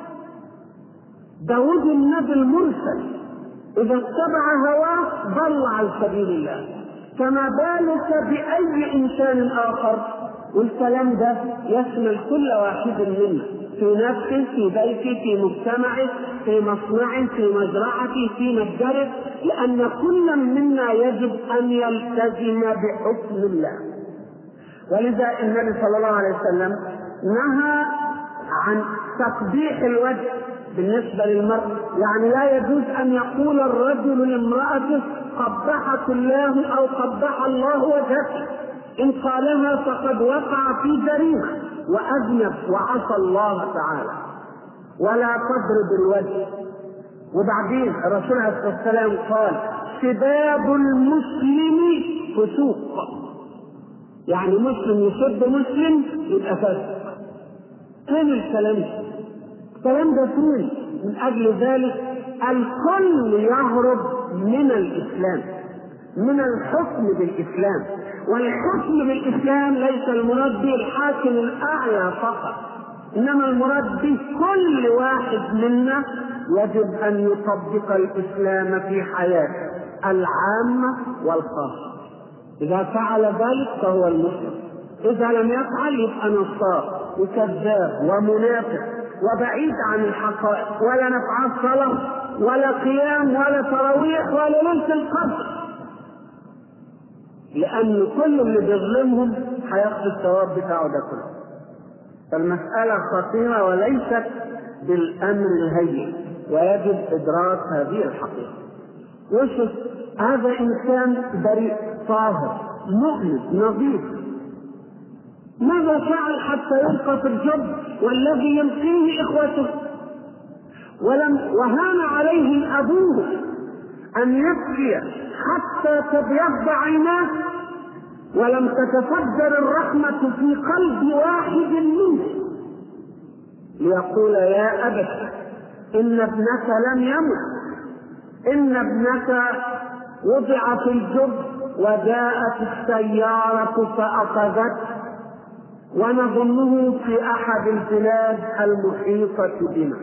داود النبي المرسل إذا اتبع هواه ضل عن سبيل الله فما بالك بأي إنسان آخر والكلام ده يشمل كل واحد منا في نفسه في بيته في مجتمعه في مصنعه في مزرعته في متجره لأن كل منا يجب أن يلتزم بحكم الله ولذا النبي صلى الله عليه وسلم نهى عن تقبيح الوجه بالنسبة للمرء يعني لا يجوز أن يقول الرجل لامرأته قبحك الله أو قبح الله وجهك إن قالها فقد وقع في جريمة وأذنب وعصى الله تعالى ولا تضرب الوجه وبعدين الرسول عليه الصلاة والسلام قال سباب المسلم فسوق يعني مسلم يسب مسلم يبقى فاسق فين الكلام ده؟ الكلام ده فين؟ من اجل ذلك الكل يهرب من الاسلام من الحكم بالاسلام والحكم بالاسلام ليس المراد به الحاكم الاعلى فقط انما المراد به كل واحد منا يجب ان يطبق الاسلام في حياته العامه والخاصه اذا فعل ذلك فهو المسلم اذا لم يفعل يبقى نصار وكذاب ومنافق وبعيد عن الحقائق ولا نفعل صلاة ولا قيام ولا تراويح ولا ليلة القدر لأن كل اللي بيظلمهم هياخد الثواب بتاعه ده كله فالمسألة خطيرة وليست بالأمر الهين ويجب إدراك هذه الحقيقة وشوف هذا إنسان بريء طاهر مؤمن نظيف ماذا فعل حتى يلقى في الجب والذي يلقيه اخوته ولم وهان عليه ابوه ان يبكي حتى تبيض عيناه ولم تتفجر الرحمة في قلب واحد منه ليقول يا أبت إن ابنك لم يمت إن ابنك وضع في الجب وجاءت السيارة فأخذته ونظنه في احد البلاد المحيطه بنا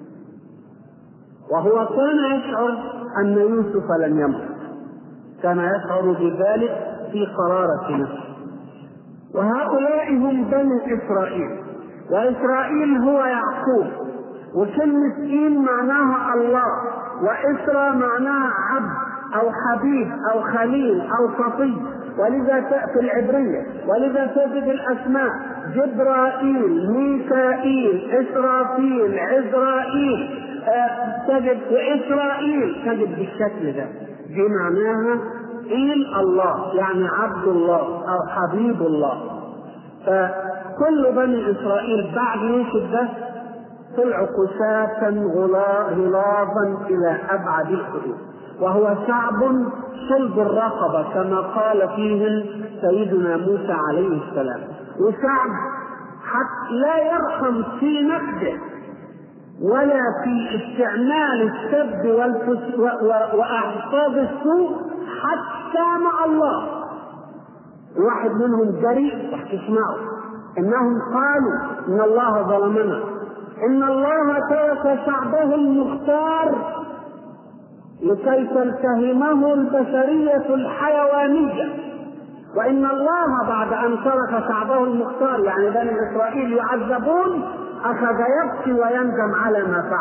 وهو كان يشعر ان يوسف لم يمت كان يشعر بذلك في قرارة نفسه وهؤلاء هم بني إسرائيل وإسرائيل هو يعقوب وكلمة إيل معناها الله وإسرى معناها عبد أو حبيب أو خليل أو صفي ولذا تأتي العبرية ولذا تجد الأسماء جبرائيل ميكائيل إسرافيل عزرائيل آه تجد وإسرائيل تجد بالشكل ده دي معناها إيل الله يعني عبد الله أو حبيب الله فكل بني إسرائيل بعد يوسف ده طلعوا كساة غلاظا إلى أبعد الحدود وهو شعب صلب الرقبة كما قال فيهم سيدنا موسى عليه السلام وشعب حتى لا يرحم في نفسه ولا في استعمال السب وأعصاب السوء حتى مع الله واحد منهم جريء تسمعوا انهم قالوا ان الله ظلمنا ان الله ترك شعبه المختار لكي تلتهمه البشرية الحيوانية وإن الله بعد أن ترك شعبه المختار يعني بني إسرائيل يعذبون أخذ يبكي ويندم على ما فعل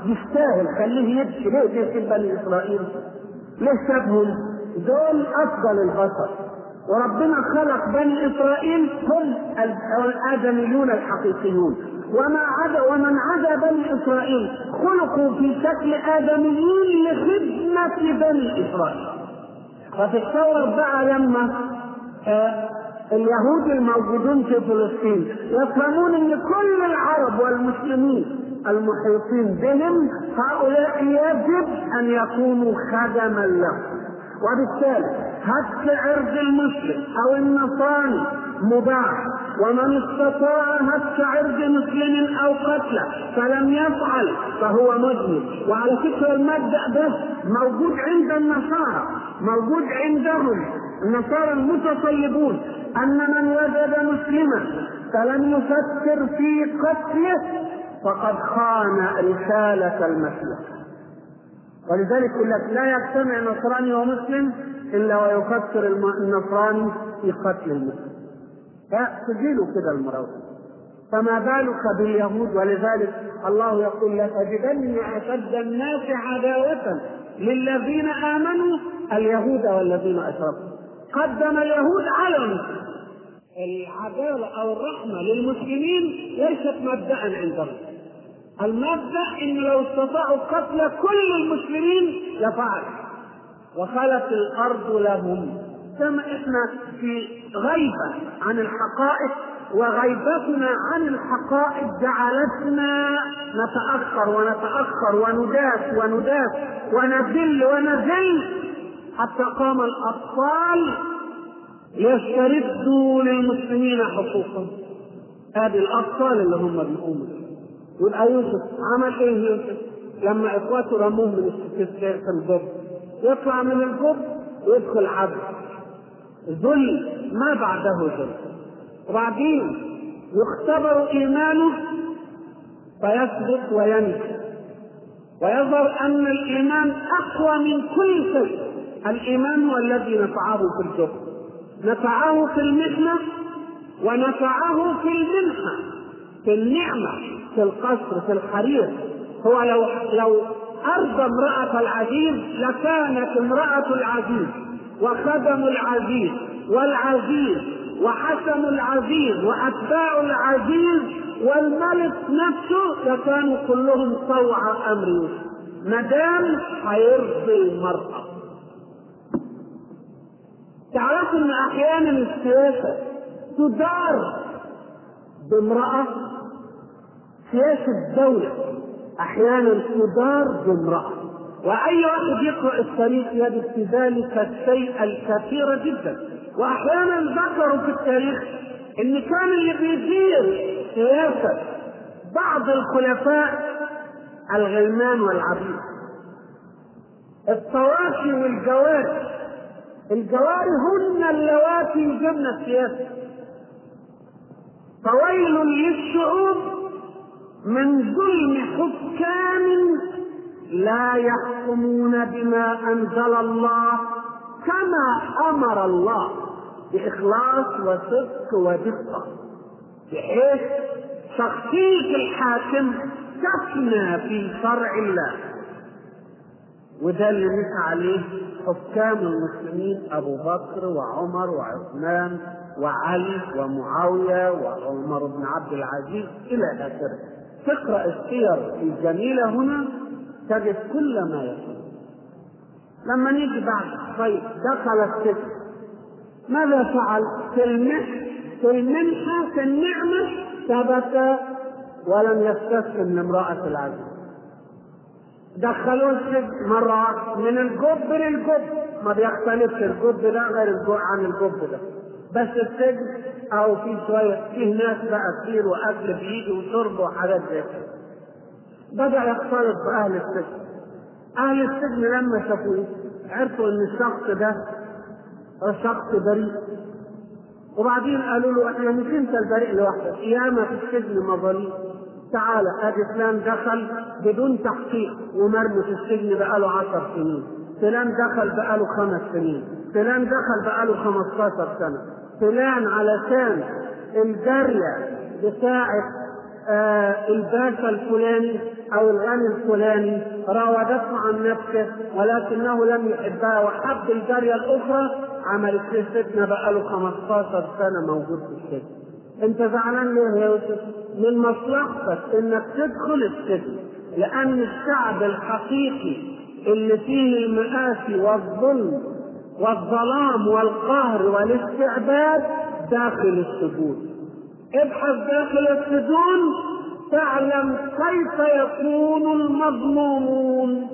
يستاهل خليه يبكي ليه بيسيب بني اسرائيل؟ ليه سابهم؟ دول افضل البشر وربنا خلق بني اسرائيل هم الادميون الحقيقيون وما عدا ومن عدا بني اسرائيل خلقوا في شكل ادميين لخدمه بني اسرائيل فتتصور بقى لما آه اليهود الموجودون في فلسطين يفهمون ان كل العرب والمسلمين المحيطين بهم هؤلاء يجب ان يكونوا خدما لهم وبالتالي هتك عرض المسلم او النصراني مباح ومن استطاع هتك عرض مسلم او قتله فلم يفعل فهو مذنب وعلى فكره المبدا ده موجود عند النصارى موجود عندهم النصارى المتصيبون ان من وجد مسلما فلم يفكر في قتله فقد خان رساله المسيح ولذلك يقول لك لا يجتمع نصراني ومسلم الا ويفكر النصراني في قتل المسلم تجيله كده المراوح فما بالك باليهود ولذلك الله يقول لتجدن اشد الناس عداوه للذين امنوا اليهود والذين اشركوا قدم اليهود على المسلمين العداوه او الرحمه للمسلمين ليست مبدا عندهم المبدا ان لو استطاعوا قتل كل المسلمين لفعل وخلت الارض لهم كما احنا في غيبه عن الحقائق وغيبتنا عن الحقائق جعلتنا نتاخر ونتاخر ونداس ونداس ونذل ونذل حتى قام الاطفال يستردوا للمسلمين حقوقهم هذه الاطفال اللي هم بيقوموا يبقى يوسف عمل ايه يوسف؟ لما اخواته رموه من في الجب يطلع من الجب ويدخل عبد ذل ما بعده ذل وبعدين يختبر ايمانه فيثبت وينجح ويظهر ان الايمان اقوى من كل شيء الايمان هو الذي نفعه في الجب نفعه في المحنه ونفعه في المنحه في النعمه في القصر في الحرير هو لو لو ارضى امراه العزيز لكانت امراه العزيز وخدم العزيز والعزيز وحسم العزيز واتباع العزيز والملك نفسه لكانوا كلهم طوع امر يوسف ما دام هيرضي المراه تعرفوا ان احيانا السياسه تدار بامراه سياسه دوله احيانا تدار بامراه واي واحد يقرا التاريخ يجد في ذلك الشيء الكثير جدا واحيانا ذكروا في التاريخ ان كان اللي بيدير سياسه بعض الخلفاء الغلمان والعبيد الطواشي والجواري الجواري هن اللواتي يجبن السياسه فويل للشعوب من ظلم حكام لا يحكمون بما انزل الله كما امر الله باخلاص وصدق ودقه بحيث شخصيه الحاكم تفنى في شرع الله وده اللي نسى عليه حكام المسلمين ابو بكر وعمر وعثمان وعلي ومعاويه وعمر بن عبد العزيز الى اخره تقرا السير الجميله هنا تجد كل ما يكون لما نيجي بعد طيب دخل السجن ماذا فعل في المنح في المنحة في النعمة ثبت ولم يستسلم لامرأة العزيز دخلوه السجن مرة واحدة من الجب للجب ما بيختلفش الجب ده غير الجب عن الجب ده بس السجن او في شوية فيه ناس بقى كتير واكل بيجي وشرب وحاجات زي كده بدأ يختلط بأهل السجن أهل السجن لما شافوه عرفوا إن الشخص ده شخص بريء وبعدين قالوا له احنا مش انت البريء لوحدك ياما في السجن مظاليم تعالى ادي فلان دخل بدون تحقيق ومرمي في السجن بقاله عشر سنين فلان دخل بقاله خمس سنين فلان دخل بقاله خمستاشر سنة فلان علشان الجارية بتاعة آه الباشا الفلاني او الغني الفلاني راودته عن نفسه ولكنه لم يحبها وحب الجاريه الاخرى عملت له فتنه بقى له 15 سنه موجود في السجن انت زعلان ليه يا يوسف؟ من مصلحتك انك تدخل السجن لان الشعب الحقيقي اللي فيه المآسي والظلم والظلام والقهر والاستعباد داخل السجون ابحث داخل السجون تعلم كيف يكون المظلومون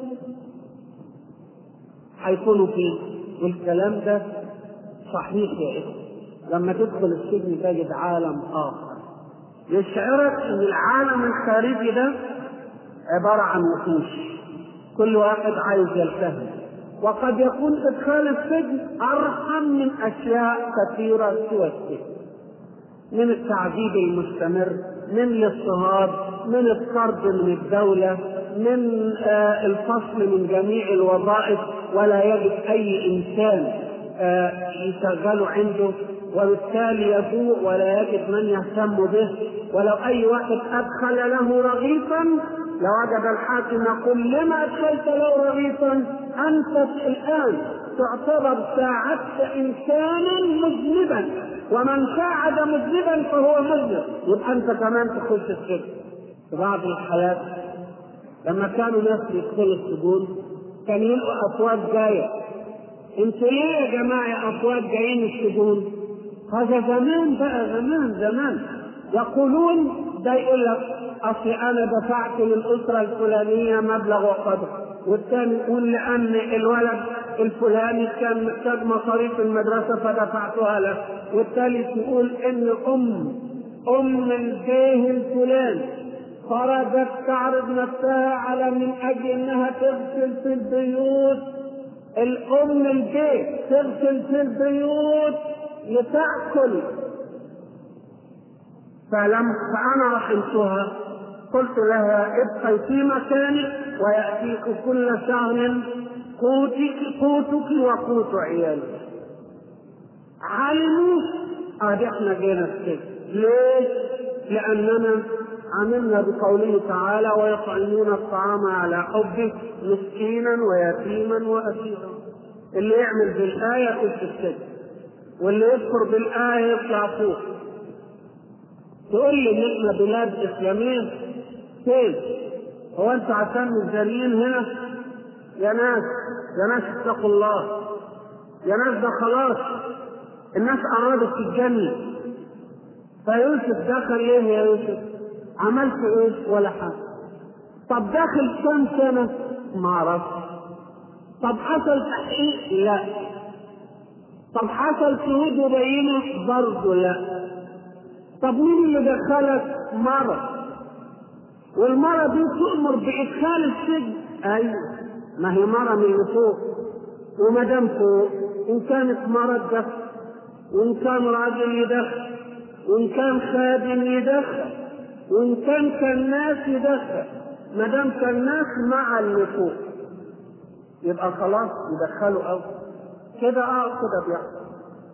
هيكونوا فين والكلام ده صحيح يا ابني لما تدخل السجن تجد عالم اخر يشعرك ان العالم الخارجي ده عباره عن وحوش كل واحد عايز يلتهم وقد يكون ادخال السجن ارحم من اشياء كثيره سوى السجن من التعذيب المستمر من الاضطهاد من الطرد من الدولة من آه الفصل من جميع الوظائف ولا يجد أي إنسان آه يشغله عنده وبالتالي يسوء ولا يجد من يهتم به ولو أي واحد أدخل له رغيفا لوجد الحاكم يقول لما أدخلت له رغيفا أنت الآن تعتبر ساعدت إنسانا مذنبا ومن ساعد مذنبا فهو مذنب يبقى أنت كمان تخش السجن في بعض الحالات لما كانوا ناس يدخلوا السجون كان يلقوا أفواج جاية انتوا ليه يا جماعة أفواج جايين السجون؟ هذا زمان بقى زمان زمان يقولون ده يقول لك اصل انا دفعت للاسره الفلانيه مبلغ وقدر والثاني يقول لان الولد الفلاني كان محتاج مصاريف المدرسه فدفعتها له والثالث يقول ان ام ام البيه الفلاني خرجت تعرض نفسها على من اجل انها تغسل في البيوت الام البيت تغسل في البيوت لتاكل فلم فانا رحمتها قلت لها ابقي في مكانك وياتيك كل شهر قوتك قوتك وقوت عيالك علموا ادي احنا جينا السجن ليه؟ لاننا عملنا بقوله تعالى ويطعمون الطعام على حبه مسكينا ويتيما واسيرا اللي يعمل بالايه يخش السجن واللي يذكر بالايه يطلع فوق تقول لي ان احنا بلاد اسلاميه كيف؟ هو انتوا عشان متجريين هنا؟ يا ناس يا ناس اتقوا الله يا ناس ده خلاص الناس ارادت تتجنن فيوسف دخل ليه يا يوسف؟ عملت ايه؟ ولا حاجه طب داخل كم سنه؟ ما اعرفش طب حصل تحقيق؟ لا طب حصل شهود وبينه؟ برضه لا طب مين اللي دخلك مرض والمرض دي تؤمر بادخال السجن ايوه ما هي مرض من اللي فوق وما دام فوق ان كانت مرض دخل وان كان راجل يدخل وان كان خادم يدخل وان كان كالناس يدخل ما دام كالناس مع اللي فوق يبقى خلاص يدخلوا او كده اه كده بيحصل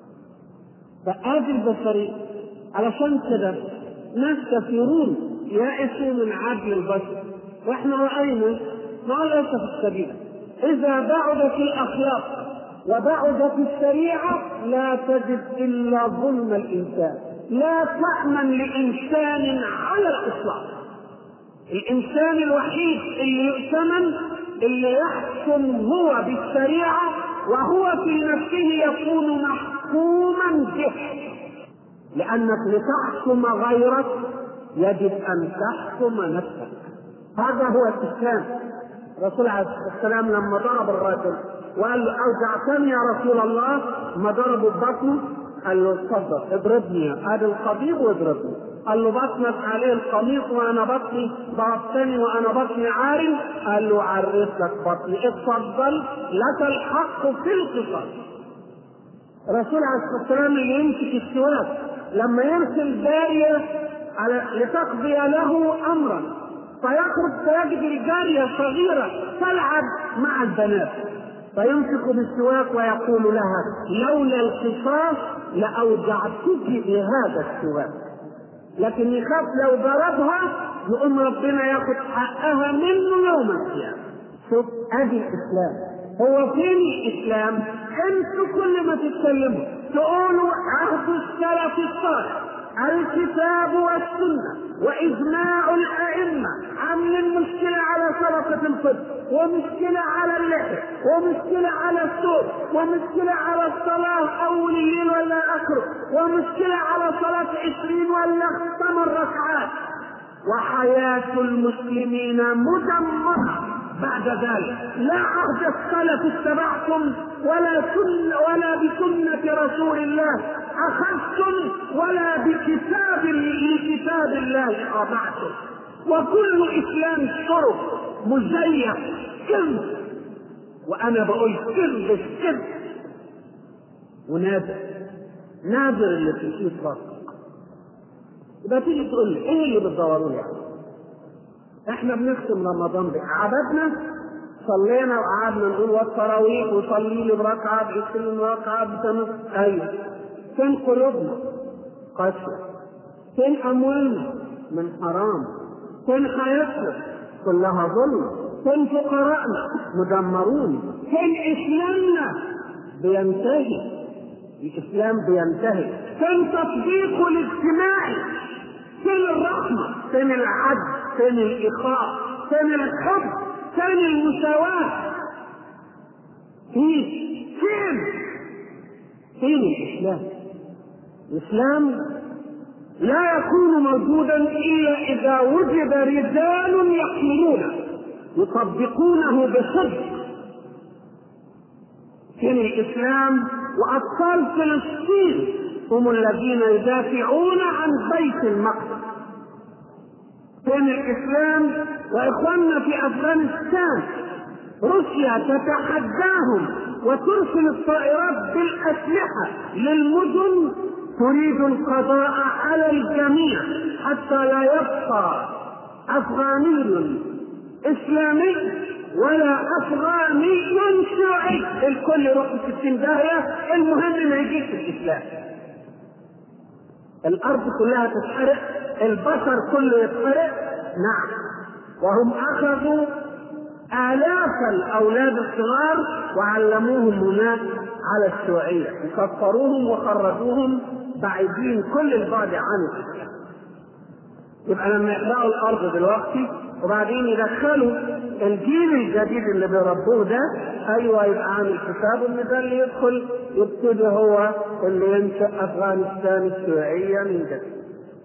فادي البشريه علشان كده ناس كثيرون يائسوا من عدل البشر واحنا راينا مع الاسف الشديد اذا بعدت الاخلاق وبعدت الشريعه لا تجد الا ظلم الانسان لا تامن لانسان على الاطلاق الانسان الوحيد اللي يؤتمن اللي يحكم هو بالشريعه وهو في نفسه يكون محكوما به لأنك لتحكم غيرك يجب أن تحكم نفسك هذا هو الإسلام الرسول عليه الصلاة والسلام لما ضرب الرجل وقال له أوجعتني يا رسول الله ما ضربه ببطنه قال له اتفضل اضربني هذا القضيب واضربني قال له بطنك عليه القميص وانا بطني ضربتني وانا بطني عار قال له عرف لك بطني اتفضل لك الحق في القصاص الرسول عليه الصلاه والسلام اللي يمسك السواك لما يرسل جاريه على لتقضي له امرا فيخرج فيجد الجاريه صغيره تلعب مع البنات فيمسك بالسواك ويقول لها لولا القصاص لاوجعتك بهذا السواك لكن يخاف لو ضربها يقوم ربنا ياخد حقها منه يوم القيامة شوف ادي الاسلام هو فين الاسلام انتوا كل ما تتكلموا تقولوا عهد السلف الصالح الكتاب والسنة وإجماع الأئمة عاملين مشكلة على سلطة الفطر ومشكلة على اللحية ومشكلة على الصوت ومشكلة على الصلاة أول الليل ولا آخره ومشكلة على صلاة عشرين ولا ثمان ركعات وحياة المسلمين مدمرة بعد ذلك لا عهد السلف اتبعتم ولا سن ولا بسنة رسول الله أخذتم ولا بكتاب لكتاب الله خضعتم وكل إسلام الشرف مزيف كذب وأنا بقول كذب كذب ونادر نادر اللي في الإيد يبقى تيجي تقول لي ايه اللي بتدوروا لي عليه؟ احنا بنختم رمضان بعبدنا صلينا وقعدنا نقول والتراويح وصلي لي بركعه ب 20 ركعه بثمان ايوه فين قلوبنا؟ قسوه فين اموالنا؟ من حرام فين حياتنا؟ كلها ظلم فين فقراءنا؟ مدمرون فين اسلامنا؟ بينتهي الاسلام بينتهي فين تطبيقه الاجتماعي؟ فين الرحمه؟ فين العدل؟ فين الإخاء فين الحب فين المساواة فين فين فين الإسلام الإسلام لا يكون موجودا إلا إذا وجد رجال يحملونه يطبقونه بصدق فين الإسلام وأطفال فلسطين هم الذين يدافعون عن بيت المقدس فين الاسلام واخواننا في افغانستان روسيا تتحداهم وترسل الطائرات بالاسلحه للمدن تريد القضاء على الجميع حتى لا يبقى افغاني اسلامي ولا افغاني شيوعي الكل يروح في الستين داهيه المهم ما يجيش الاسلام الارض كلها تتحرق البشر كله يتحرق نعم وهم اخذوا الاف الاولاد الصغار وعلموهم هناك على الشيوعيه وكفروهم وخرجوهم بعيدين كل البعد عن الاسلام يبقى لما يحرقوا الارض دلوقتي وبعدين يدخلوا الجيل الجديد اللي بيربوه ده ايوه يبقى عامل حساب ان ده اللي يدخل يبتدي هو اللي ينشا افغانستان الشيوعيه من جديد.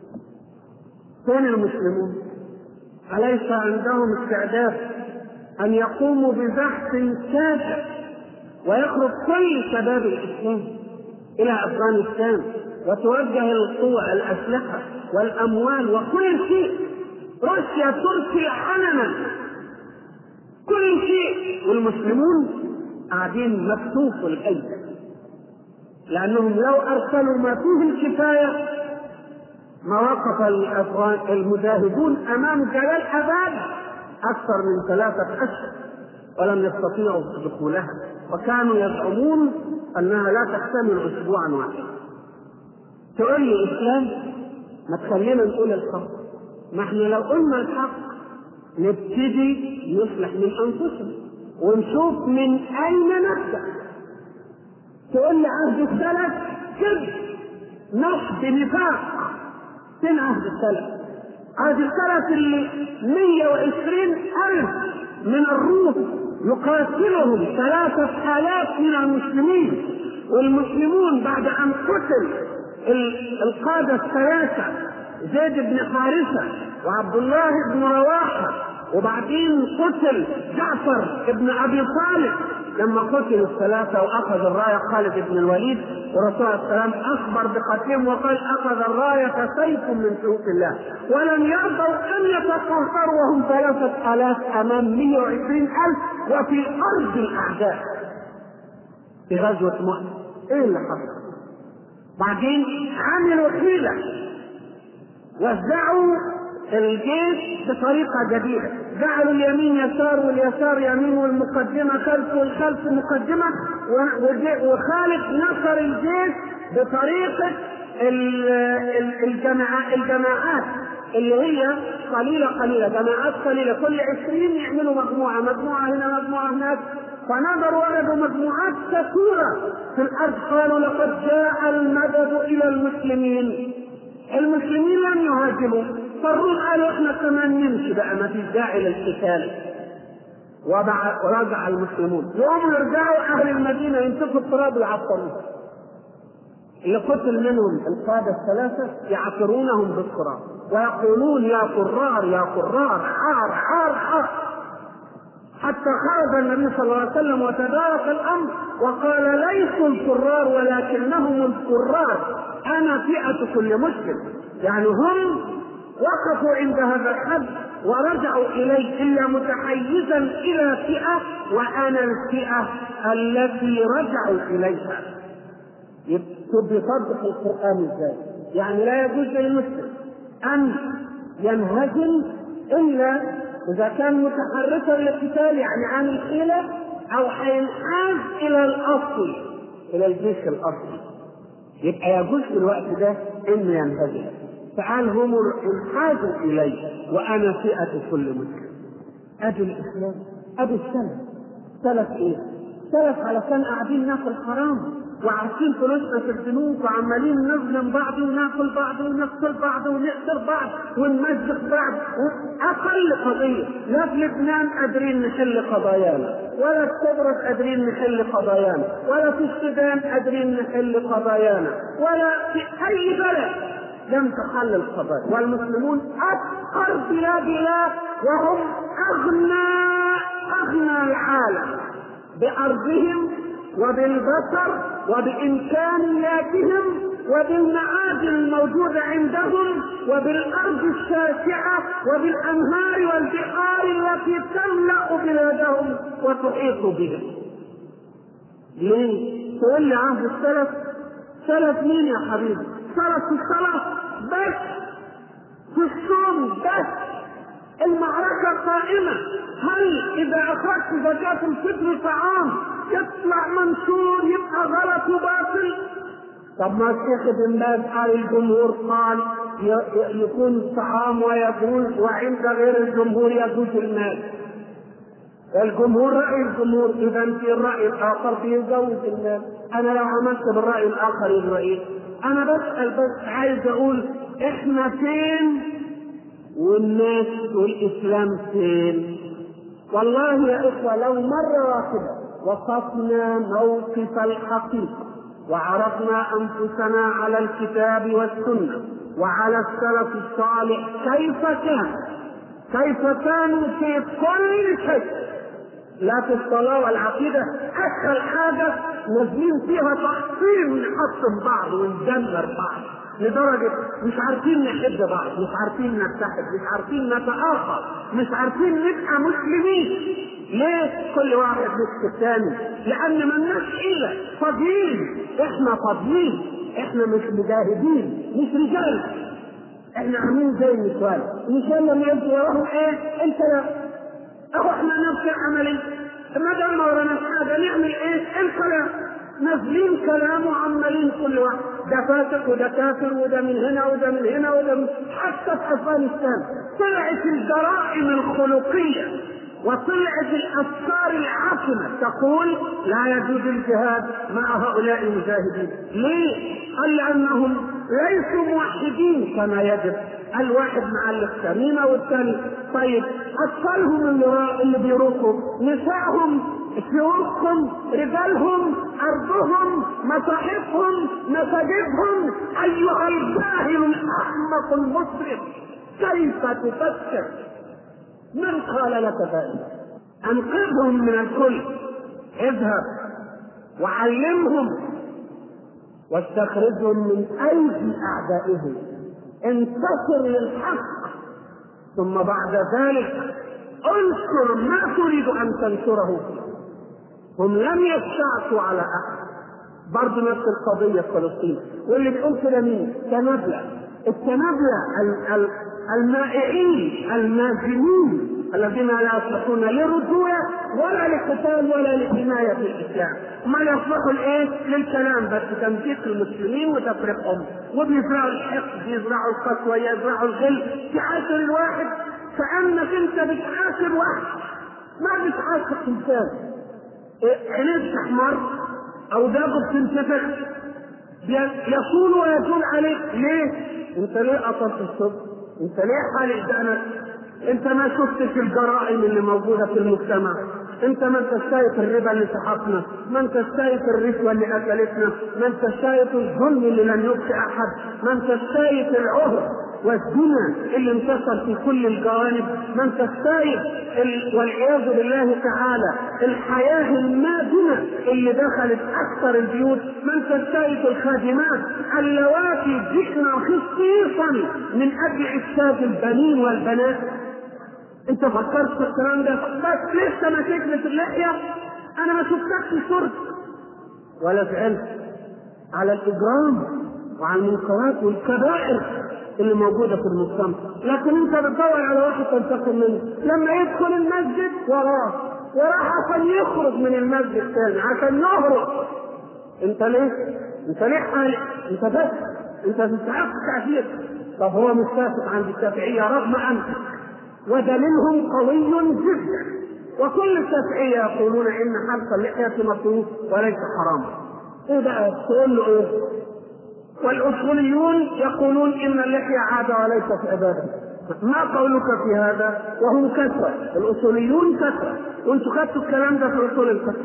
فين المسلمون؟ أليس عندهم استعداد أن يقوموا ببحث كافٍ ويخرج كل شباب الإسلام إلى أفغانستان وتوجه القوى الأسلحة والأموال وكل شيء روسيا ترسل علنا كل شيء والمسلمون قاعدين مكتوف الأيدي لأنهم لو أرسلوا ما فيه الكفاية ما وقف الأفغان المجاهدون أمام جلال أباد أكثر من ثلاثة أشهر ولم يستطيعوا دخولها وكانوا يزعمون أنها لا تحتمل أسبوعا واحدا تقول لي إسلام ما تخلينا نقول الحق ما احنا لو قلنا الحق نبتدي نصلح من أنفسنا ونشوف من أين نبدأ تقول لي عهد السلف كذب نصب نفاق فين عهد السلف؟ عهد السلف اللي 120 ألف من الروم يقاتلهم ثلاثة آلاف من المسلمين والمسلمون بعد أن قتل القادة الثلاثة زيد بن حارثة وعبد الله بن رواحة وبعدين قتل جعفر بن أبي طالب لما قتلوا الثلاثة وأخذ الراية خالد بن الوليد والرسول عليه السلام أخبر بقتلهم وقال أخذ الراية سيف من سيوف الله ولم يرضوا أن يتقهقروا وهم ثلاثة آلاف أمام 120 ألف وفي أرض الأعداء في غزوة مؤتة إيه اللي حصل؟ بعدين عملوا حيلة وزعوا الجيش بطريقة جديدة جعلوا اليمين يسار واليسار يمين والمقدمة خلف والخلف مقدمة وخالد نصر الجيش بطريقة الجماعات الجماعات اللي هي قليلة قليلة جماعات قليلة كل عشرين يعملوا مجموعة مجموعة هنا مجموعة هناك فنظروا وجدوا مجموعات كثيرة في الأرض قالوا لقد جاء المدد إلى المسلمين المسلمين لم يهاجموا فالروم قالوا احنا كمان نمشي بقى ما فيش داعي للقتال ورجع المسلمون يقوموا يرجعوا اهل المدينه يمسكوا التراب ويعطروه اللي قتل منهم القادة الثلاثة يعطرونهم بالتراب ويقولون يا قرار يا قرار عار عار عار حتى خرج النبي صلى الله عليه وسلم وتدارك الامر وقال ليسوا القرار ولكنهم القرار انا فئه كل مسلم يعني هم وقفوا عند هذا الحد ورجعوا اليه الا متحيزا الى فئه وانا الفئه التي رجعوا اليها بيصدق القران ازاي يعني لا يجوز للمسلم ان ينهزم الا اذا كان متحركا للقتال يعني عن الحيله او هينحاز الى الاصل الى الجيش الاصلي يبقى يجوز في الوقت ده انه ينهزم فقال هم انحازوا الي وانا فئه كل مسلم ادي الاسلام ادي السلف سلف ايه؟ سلف علشان قاعدين ناكل حرام وعارفين فلوسنا في البنوك وعمالين نظلم بعض وناكل بعض ونقتل بعض ونقتل بعض ونمزق بعض اقل قضيه لا في لبنان قادرين نحل قضايانا ولا في قبرص قادرين نحل قضايانا ولا في السودان قادرين نحل قضايانا ولا في اي بلد لم تحل القضايا والمسلمون افقر بلاد الله وهم اغنى اغنى العالم بارضهم وبالبصر وبإمكانياتهم وبالمعادن الموجودة عندهم وبالأرض الشاسعة وبالأنهار والبحار التي تملأ بلادهم وتحيط بهم. ليه؟ تقول لي عهد السلف سلف مين يا حبيبي؟ سلف في الصلاة بس في الصوم بس المعركة قائمة هل إذا أخرجت زكاة الفطر طعام يطلع منشور يبقى غلط وباطل طب ما الشيخ ابن باز قال الجمهور قال يكون الطعام ويجوز وعند غير الجمهور يجوز المال الجمهور رأي الجمهور إذا في الرأي الآخر بيجوز المال أنا لو عملت بالرأي الآخر يبقى إيه؟ أنا بسأل بس عايز أقول إحنا فين والناس والإسلام فين؟ والله يا إخوة لو مرة واحدة وقفنا موقف الحقيقة وعرضنا أنفسنا على الكتاب والسنة وعلى السلف الصالح كيف كان كيف كانوا في كل شيء لا في الصلاة والعقيدة أسهل حاجة نازلين فيها تحصيل ونحطم بعض وندمر بعض لدرجة مش عارفين نحب بعض مش عارفين نتحد مش عارفين نتآخى مش عارفين نبقى مسلمين ليه كل واحد نصف الثاني لان ملناش حيله فاضيين احنا فاضيين احنا مش مجاهدين مش رجال احنا عاملين زي النسوان النسوان لما يمشي وراهم ايه انت لا اهو احنا نفس العمليه ما دام ما وراناش حاجه نعمل ايه الكلام نازلين كلام وعمالين كل واحد ده فاسق وده كافر وده من هنا وده من هنا وده من حتى في افغانستان طلعت الجرائم الخلقيه وطلعت الافكار العاصمه تقول لا يجوز الجهاد مع هؤلاء المجاهدين ليه؟ قال لانهم ليسوا موحدين كما يجب الواحد مع الثمينة والثاني طيب اطفالهم اللي, اللي بيروحوا نسائهم شيوخهم رجالهم ارضهم مصاحفهم مساجدهم ايها الجاهل الاحمق المسرف كيف تفكر من قال لك ذلك انقذهم من الكل اذهب وعلمهم واستخرجهم من ايدي اعدائهم انتصر للحق ثم بعد ذلك انصر ما تريد ان تنصره هم لم يستعصوا على احد برضه نفس القضية في فلسطين واللي بيقول كده مين؟ تنابلة التنابلة المائعين المازنين الذين لا يصلحون لرجوع ولا لقتال ولا لحمايه الاسلام ما يصلحوا لايه؟ للكلام بس تمسيك المسلمين وتفرقهم وبيزرعوا الحقد يزرعوا القسوه يزرعوا الغل تعاشر الواحد كانك انت بتعاشر واحد ما بتعاشر انسان عينيك تحمر او دابك تنتفخ يصول ويزول عليك ليه؟ انت ليه قطرت الصبح؟ انت ليه حالق دقنك؟ انت ما شفتش الجرائم اللي موجوده في المجتمع انت ما انت شايف الربا اللي سحقنا ما انت شايف الرشوه اللي اكلتنا ما انت شايف الظلم اللي لم يبقي احد ما انت شايف العهر والزنا اللي انتشر في كل الجوانب ما انت شايف ال... والعياذ بالله تعالى الحياه المادنه اللي دخلت اكثر البيوت ما انت شايف الخادمات اللواتي جئنا خصيصا من اجل افساد البنين والبنات انت فكرت في الكلام ده بس لسه ما تكلف اللحيه انا ما شفتكش صرت ولا زعلت على الاجرام وعلى المنكرات والكبائر اللي موجوده في المجتمع لكن انت بتدور على واحد تنتقم منه لما يدخل المسجد وراه وراه عشان يخرج من المسجد تاني عشان يهرب انت ليه؟ انت ليه حالق؟ انت بس انت تستحق تعذير طب هو مش فاسق عند الشافعيه رغم انفك ودليلهم قوي جدا وكل الشافعية يقولون إن حلق اللحية مكروه وليس حراما. إيه بقى؟ تقول له إيه؟ والأصوليون يقولون إن اللحية عادة وليست عبادة. ما قولك في هذا؟ وهم كثرة، الأصوليون كثرة، وأنتم خدتوا الكلام ده في أصول الفقه.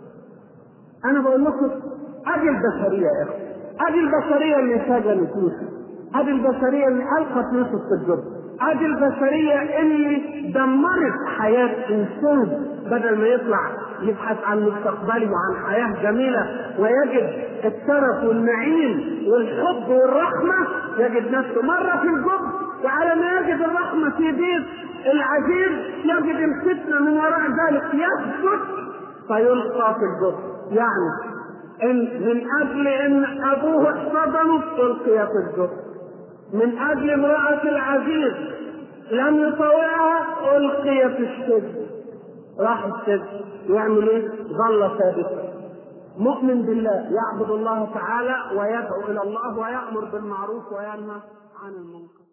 أنا بقول لكم أدي البشرية يا إخوة. أدي البشرية اللي سجنت يوسف. أدي البشرية اللي ألقت يوسف في الجب. ادي البشريه اللي دمرت حياه انسان بدل ما يطلع يبحث عن مستقبله وعن حياه جميله ويجد الترف والنعيم والحب والرحمه يجد نفسه مره في الجب وعلى ما يجد الرحمه في بيت العزيز يجد الفتنه من وراء ذلك يثبت فيلقى في الجب يعني إن من اجل ان ابوه احتضنه القي في الجب من اجل امرأة العزيز لم يطوعها القي في السجن راح السجن يعمل ايه؟ ظل ثابتا مؤمن بالله يعبد الله تعالى ويدعو الى الله ويأمر بالمعروف وينهى عن المنكر